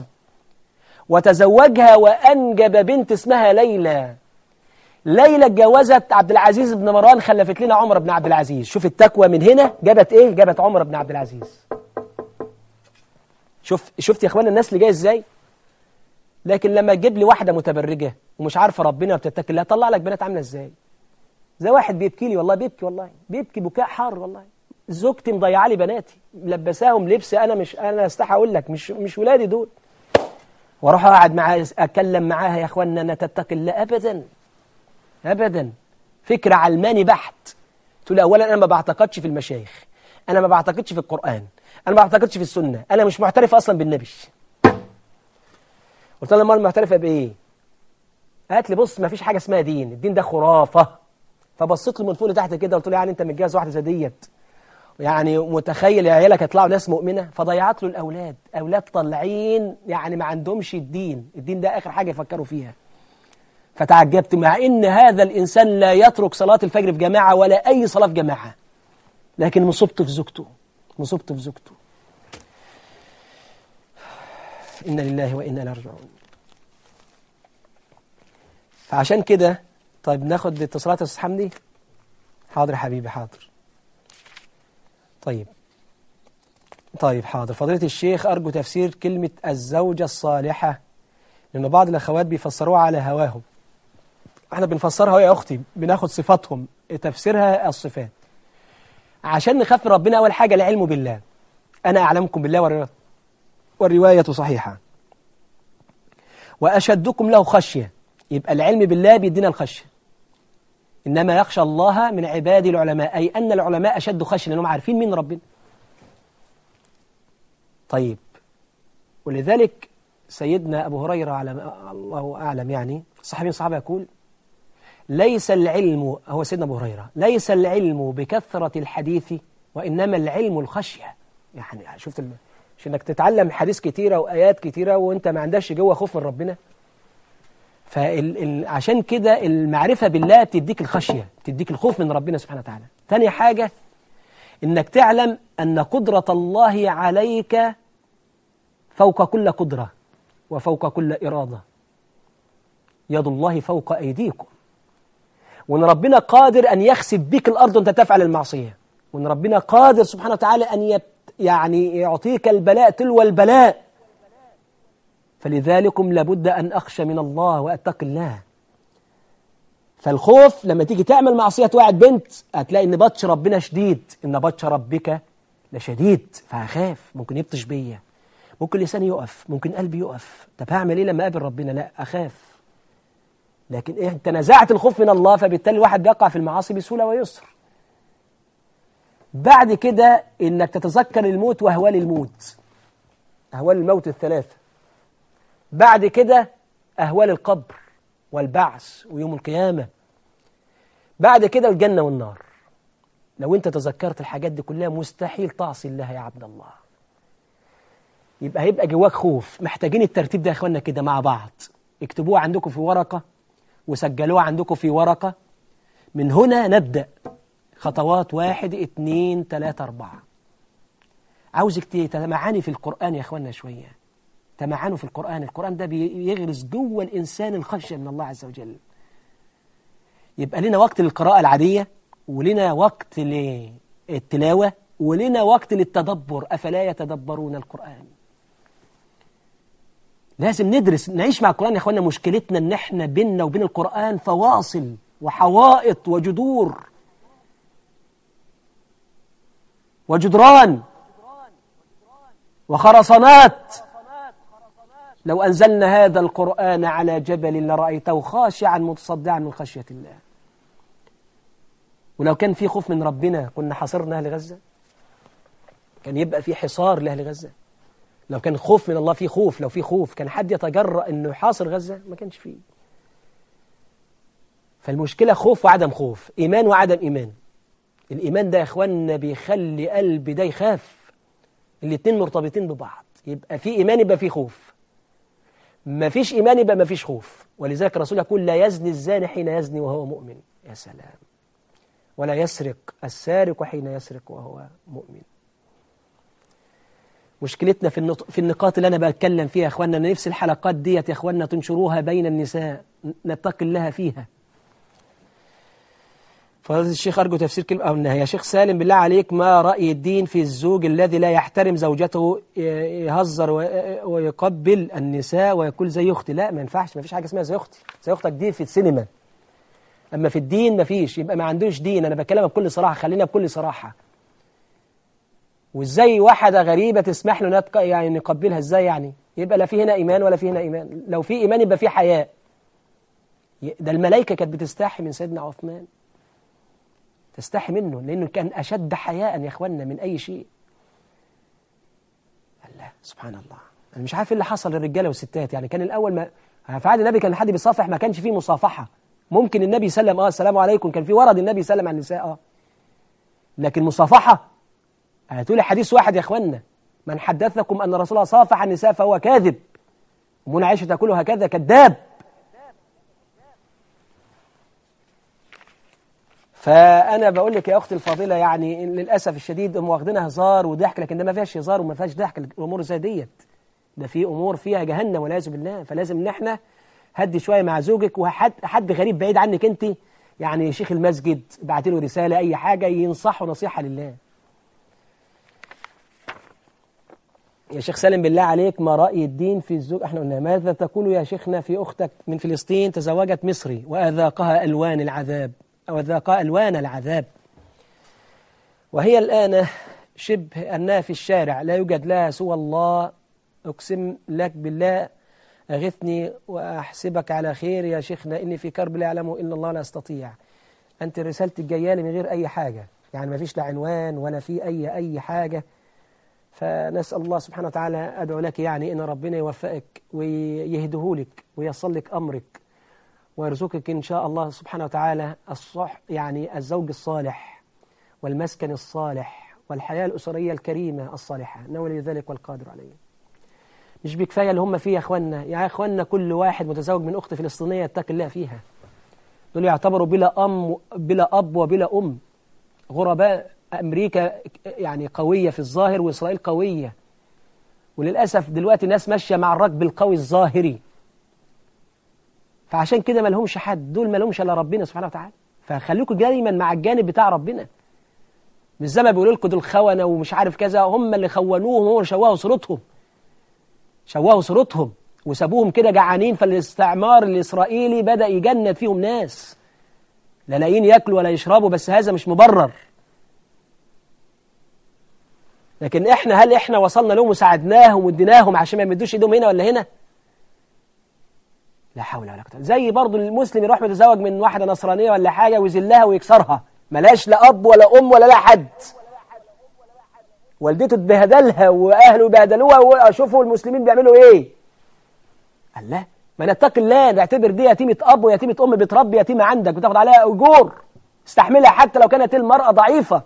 Speaker 2: وتزوجها وأنجب بنت اسمها ليلى ليلى اتجوزت عبد العزيز بن مروان خلفت لنا عمر بن عبد العزيز شوف التكوى من هنا جابت ايه جابت عمر بن عبد العزيز شوف شفت يا اخوانا الناس اللي جايه ازاي لكن لما تجيب لي واحده متبرجه ومش عارفه ربنا وبتتكل الله طلع لك بنات عامله ازاي زي واحد بيبكي لي والله بيبكي والله بيبكي بكاء حار والله زوجتي مضيعه لي بناتي ملبساهم لبس انا مش انا استحى اقول لك مش مش ولادي دول واروح اقعد معاها اتكلم معاها يا اخوانا انا تتقي الله ابدا ابدا فكر علماني بحت تقول اولا انا ما بعتقدش في المشايخ انا ما بعتقدش في القران انا ما بعتقدش في السنه انا مش معترف اصلا بالنبي قلت لها امال معترفه بايه قالت لي بص ما فيش حاجه اسمها دين الدين ده خرافه فبصيت له من فوق لتحت كده قلت له يعني انت متجوز واحده زي ديت يعني متخيل عيالك هيطلعوا ناس مؤمنه فضيعت له الاولاد اولاد طالعين يعني ما عندهمش الدين الدين ده اخر حاجه يفكروا فيها فتعجبت مع ان هذا الانسان لا يترك صلاه الفجر في جماعه ولا اي صلاه في جماعه لكن مصبت في زوجته مصبت في زوجته إنا لله وإنا إليه راجعون فعشان كده طيب ناخد اتصالات يا استاذ حمدي حاضر يا حبيبي حاضر طيب طيب حاضر فضيلة الشيخ أرجو تفسير كلمة الزوجة الصالحة لأن بعض الأخوات بيفسروها على هواهم احنا بنفسرها يا أختي بناخد صفاتهم تفسيرها الصفات عشان نخاف من ربنا أول حاجة العلم بالله أنا أعلمكم بالله والرواية, والرواية صحيحة وأشدكم له خشية يبقى العلم بالله بيدينا الخشية إنما يخشى الله من عباد العلماء أي أن العلماء أشد خشية لأنهم عارفين مين ربنا طيب ولذلك سيدنا أبو هريرة على الله أعلم يعني صحابي الصحابة يقول ليس العلم هو سيدنا أبو هريرة ليس العلم بكثرة الحديث وإنما العلم الخشية يعني شفت الم... مش انك تتعلم حديث كتيرة وآيات كتيرة وانت ما عندكش جوه خوف من ربنا فعشان كده المعرفة بالله بتديك الخشية بتديك الخوف من ربنا سبحانه وتعالى تاني حاجة انك تعلم ان قدرة الله عليك فوق كل قدرة وفوق كل إرادة يد الله فوق أيديكم وان ربنا قادر أن يخسف بك الأرض وانت تفعل المعصية وان ربنا قادر سبحانه وتعالى أن يعني يعطيك البلاء تلو البلاء فلذلكم لابد أن أخشى من الله وأتقي الله فالخوف لما تيجي تعمل معصية واحد بنت هتلاقي إن بطش ربنا شديد إن بطش ربك لشديد فهخاف ممكن يبطش بيا ممكن لساني يقف ممكن قلبي يقف طب هعمل إيه لما أقابل ربنا لا أخاف لكن إيه أنت نزعت الخوف من الله فبالتالي الواحد بيقع في المعاصي بسهولة ويسر بعد كده إنك تتذكر الموت وأهوال الموت أهوال الموت الثلاثة بعد كده أهوال القبر والبعث ويوم القيامة بعد كده الجنة والنار لو أنت تذكرت الحاجات دي كلها مستحيل تعصي الله يا عبد الله يبقى هيبقى جواك خوف محتاجين الترتيب ده يا اخوانا كده مع بعض اكتبوه عندكم في ورقة وسجلوه عندكم في ورقة من هنا نبدأ خطوات واحد اتنين تلاتة أربعة عاوزك تتمعني في القرآن يا اخوانا شوية تمعنوا في القرآن القرآن ده بيغرس جوه الإنسان الخشية من الله عز وجل يبقى لنا وقت للقراءة العادية ولنا وقت للتلاوة ولنا وقت للتدبر أفلا يتدبرون القرآن لازم ندرس نعيش مع القرآن يا أخوانا مشكلتنا أن احنا بيننا وبين القرآن فواصل وحوائط وجذور وجدران وخرسانات لو أنزلنا هذا القرآن على جبل لرأيته خاشعا متصدعا من خشية الله ولو كان في خوف من ربنا كنا حاصرنا أهل غزة كان يبقى في حصار لأهل غزة لو كان خوف من الله في خوف لو في خوف كان حد يتجرأ أنه يحاصر غزة ما كانش فيه فالمشكلة خوف وعدم خوف إيمان وعدم إيمان الإيمان ده يا إخواننا بيخلي قلبي ده يخاف الاتنين مرتبطين ببعض يبقى في إيمان يبقى في خوف ما فيش إيمان يبقى ما فيش خوف ولذلك الرسول يقول لا يزني الزاني حين يزني وهو مؤمن يا سلام ولا يسرق السارق حين يسرق وهو مؤمن مشكلتنا في النط... في النقاط اللي أنا بتكلم فيها يا أخواننا نفس الحلقات ديت يا أخواننا تنشروها بين النساء نتقي الله فيها فضيلة الشيخ أرجو تفسير كلمة أو النهاية يا شيخ سالم بالله عليك ما رأي الدين في الزوج الذي لا يحترم زوجته يهزر ويقبل النساء ويقول زي أختي لا ما ينفعش ما فيش حاجة اسمها زي أختي زي أختك دي في السينما أما في الدين ما فيش يبقى ما عندوش دين أنا بكلمها بكل صراحة خلينا بكل صراحة وإزاي واحدة غريبة تسمح له نتق... يعني نقبلها إزاي يعني يبقى لا في هنا إيمان ولا في هنا إيمان لو في إيمان يبقى في حياء ده الملائكة كانت بتستحي من سيدنا عثمان تستحي منه لأنه كان أشد حياء يا أخوانا من أي شيء الله سبحان الله أنا مش عارف إيه اللي حصل للرجالة والستات يعني كان الأول ما في عهد النبي كان حد بيصافح ما كانش فيه مصافحة ممكن النبي يسلم اه السلام عليكم كان في ورد النبي يسلم على النساء اه لكن مصافحة هتقولي حديث واحد يا اخوانا من حدثكم أن الرسول صافح النساء فهو كاذب ومنى عائشة تقول هكذا كذاب فأنا بقول لك يا أختي الفاضلة يعني للأسف الشديد هم واخدينها هزار وضحك لكن ده ما فيهاش هزار وما فيهاش ضحك الأمور زي ديت ده في أمور فيها جهنم والعياذ بالله فلازم إن إحنا هدي شوية مع زوجك وحد حد غريب بعيد عنك أنت يعني شيخ المسجد بعت له رسالة أي حاجة ينصحه نصيحة لله يا شيخ سالم بالله عليك ما رأي الدين في الزوج احنا قلنا ماذا تقول يا شيخنا في أختك من فلسطين تزوجت مصري وأذاقها ألوان العذاب أو أذاقها ألوان العذاب وهي الآن شبه أنها في الشارع لا يوجد لها سوى الله أقسم لك بالله أغثني وأحسبك على خير يا شيخنا إني في كرب لا يعلمه إلا الله لا أستطيع أنت رسالتك جايه لي من غير أي حاجة يعني ما فيش لا عنوان ولا في أي أي حاجة فنسأل الله سبحانه وتعالى أدعو لك يعني إن ربنا يوفقك ويهدهولك ويصل لك أمرك ويرزقك إن شاء الله سبحانه وتعالى الصح يعني الزوج الصالح والمسكن الصالح والحياة الأسرية الكريمة الصالحة نولي ذلك والقادر عليه مش بكفاية اللي هم فيه يا أخوانا يا أخوانا كل واحد متزوج من أخت فلسطينية يتقي الله فيها دول يعتبروا بلا أم بلا أب وبلا أم غرباء أمريكا يعني قوية في الظاهر وإسرائيل قوية وللأسف دلوقتي ناس ماشية مع الركب القوي الظاهري فعشان كده ما لهمش حد دول ما لهمش الا ربنا سبحانه وتعالى فخليكم دايما مع الجانب بتاع ربنا مش زي ما بيقولوا لكم دول خونه ومش عارف كذا هم اللي خونوهم هم اللي شوهوا صورتهم شوهوا صورتهم وسابوهم كده جعانين فالاستعمار الاسرائيلي بدا يجند فيهم ناس لا لاقيين ياكلوا ولا يشربوا بس هذا مش مبرر لكن احنا هل احنا وصلنا لهم وساعدناهم واديناهم عشان ما يمدوش ايدهم هنا ولا هنا لا حول ولا قوه إلا بالله. زي برضه المسلم يروح يتزوج من واحده نصرانيه ولا حاجه ويذلها ويكسرها ملاش لا اب ولا ام ولا لا حد والدته اتبهدلها واهله بهدلوها وشوفوا المسلمين بيعملوا ايه الله ما نتقي الله نعتبر دي يتيمه اب ويتيمه ام بتربي يتيمه عندك بتاخد عليها اجور استحملها حتى لو كانت المراه ضعيفه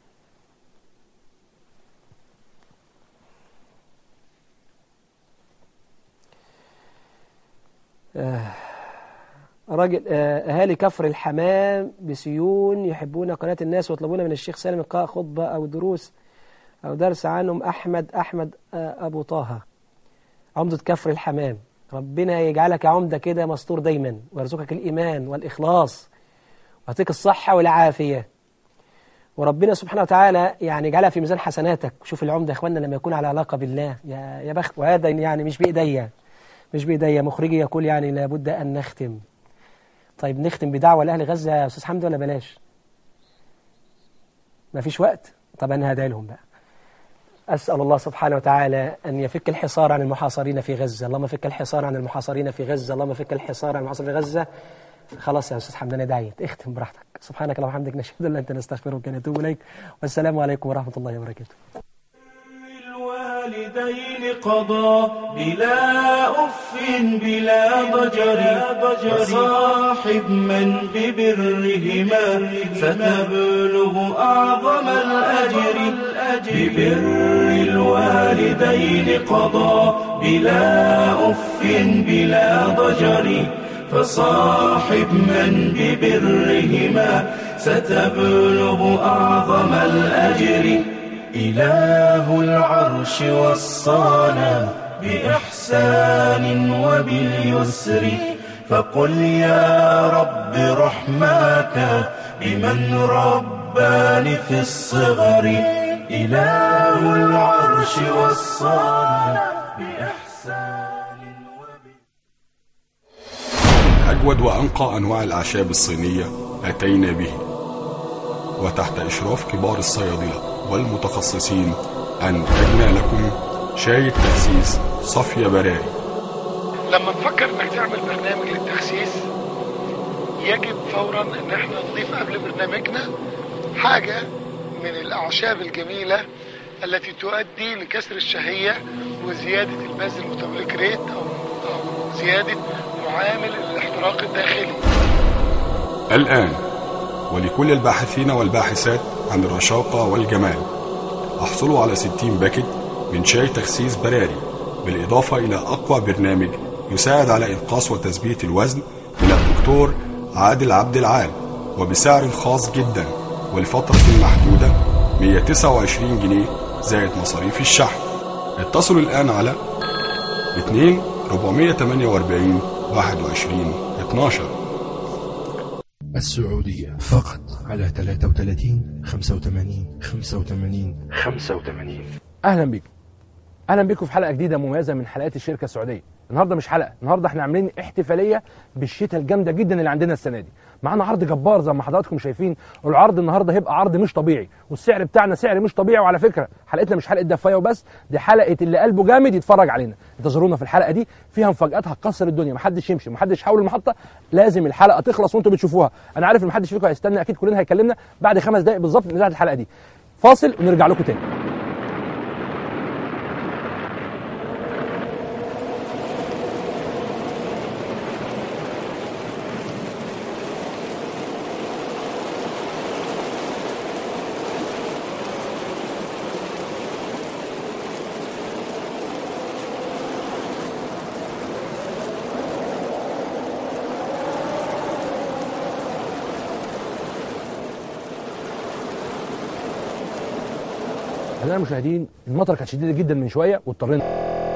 Speaker 2: راجل آه، أهالي كفر الحمام بسيون يحبون قناة الناس ويطلبون من الشيخ سالم إلقاء خطبة أو دروس أو درس عنهم أحمد أحمد آه، أبو طه عمدة كفر الحمام ربنا يجعلك عمدة كده مستور دايما ويرزقك الإيمان والإخلاص ويعطيك الصحة والعافية وربنا سبحانه وتعالى يعني يجعلها في ميزان حسناتك شوف العمدة يا إخواننا لما يكون على علاقة بالله يا, يا بخت وهذا يعني مش بإيديا مش بإيديا مخرجي يقول يعني لابد أن نختم طيب نختم بدعوة لأهل غزة يا أستاذ حمدي ولا بلاش ما فيش وقت طب أنا هدعي لهم بقى أسأل الله سبحانه وتعالى أن يفك الحصار عن المحاصرين في غزة اللهم فك الحصار عن المحاصرين في غزة اللهم فك الحصار عن المحاصرين في غزة خلاص يا أستاذ حمدي أنا دعيت اختم براحتك سبحانك اللهم وبحمدك نشهد أن لا إله إلا أنت نستغفرك ونتوب إليك والسلام عليكم ورحمة الله وبركاته
Speaker 1: الوالدين قضى بلا أف بلا ضجر وصاحب من ببرهما ستبلغ أعظم الأجر ببر الوالدين قضى بلا أف بلا ضجر فصاحب من ببرهما ستبلغ أعظم الأجر إله العرش وصانا بإحسان وباليسر فقل يا رب رحماك بمن رباني في الصغر إله العرش وصانا بإحسان
Speaker 10: أجود وأنقى أنواع الأعشاب الصينية أتينا به وتحت إشراف كبار الصيادلة والمتخصصين أنتجنا لكم شاي التخسيس صفية براري
Speaker 11: لما نفكر انك تعمل برنامج للتخسيس يجب فورا ان احنا نضيف قبل برنامجنا حاجة من الاعشاب الجميلة التي تؤدي لكسر الشهية وزيادة الباز الميتابوليك ريت او او زيادة معامل الاحتراق الداخلي
Speaker 10: الآن ولكل الباحثين والباحثات عن الرشاقة والجمال احصلوا على 60 باكت من شاي تخسيس براري بالإضافة إلى أقوى برنامج يساعد على إنقاص وتثبيت الوزن من الدكتور عادل عبد العال وبسعر خاص جدا ولفترة محدودة 129 جنيه زائد مصاريف الشحن اتصلوا الآن على 2 448 21 12
Speaker 12: السعودية فقط على 33 85 85 85
Speaker 13: اهلا بيكم اهلا بيكم في حلقه جديده مميزه من حلقات الشركه السعوديه النهارده مش حلقه النهارده احنا عاملين احتفاليه بالشتاء الجامده جدا اللي عندنا السنه دي معانا عرض جبار زي ما حضراتكم شايفين والعرض النهارده هيبقى عرض مش طبيعي والسعر بتاعنا سعر مش طبيعي وعلى فكره حلقتنا مش حلقه دفايه وبس دي حلقه اللي قلبه جامد يتفرج علينا انتظرونا في الحلقه دي فيها مفاجات هتكسر الدنيا محدش يمشي محدش يحاول المحطه لازم الحلقه تخلص وانتم بتشوفوها انا عارف ان محدش فيكم هيستنى اكيد كلنا هيكلمنا بعد خمس دقائق بالظبط من اذاعه الحلقه دي فاصل ونرجع لكم تاني أعزائي المشاهدين المطر كانت شديده جدا من شويه واضطرينا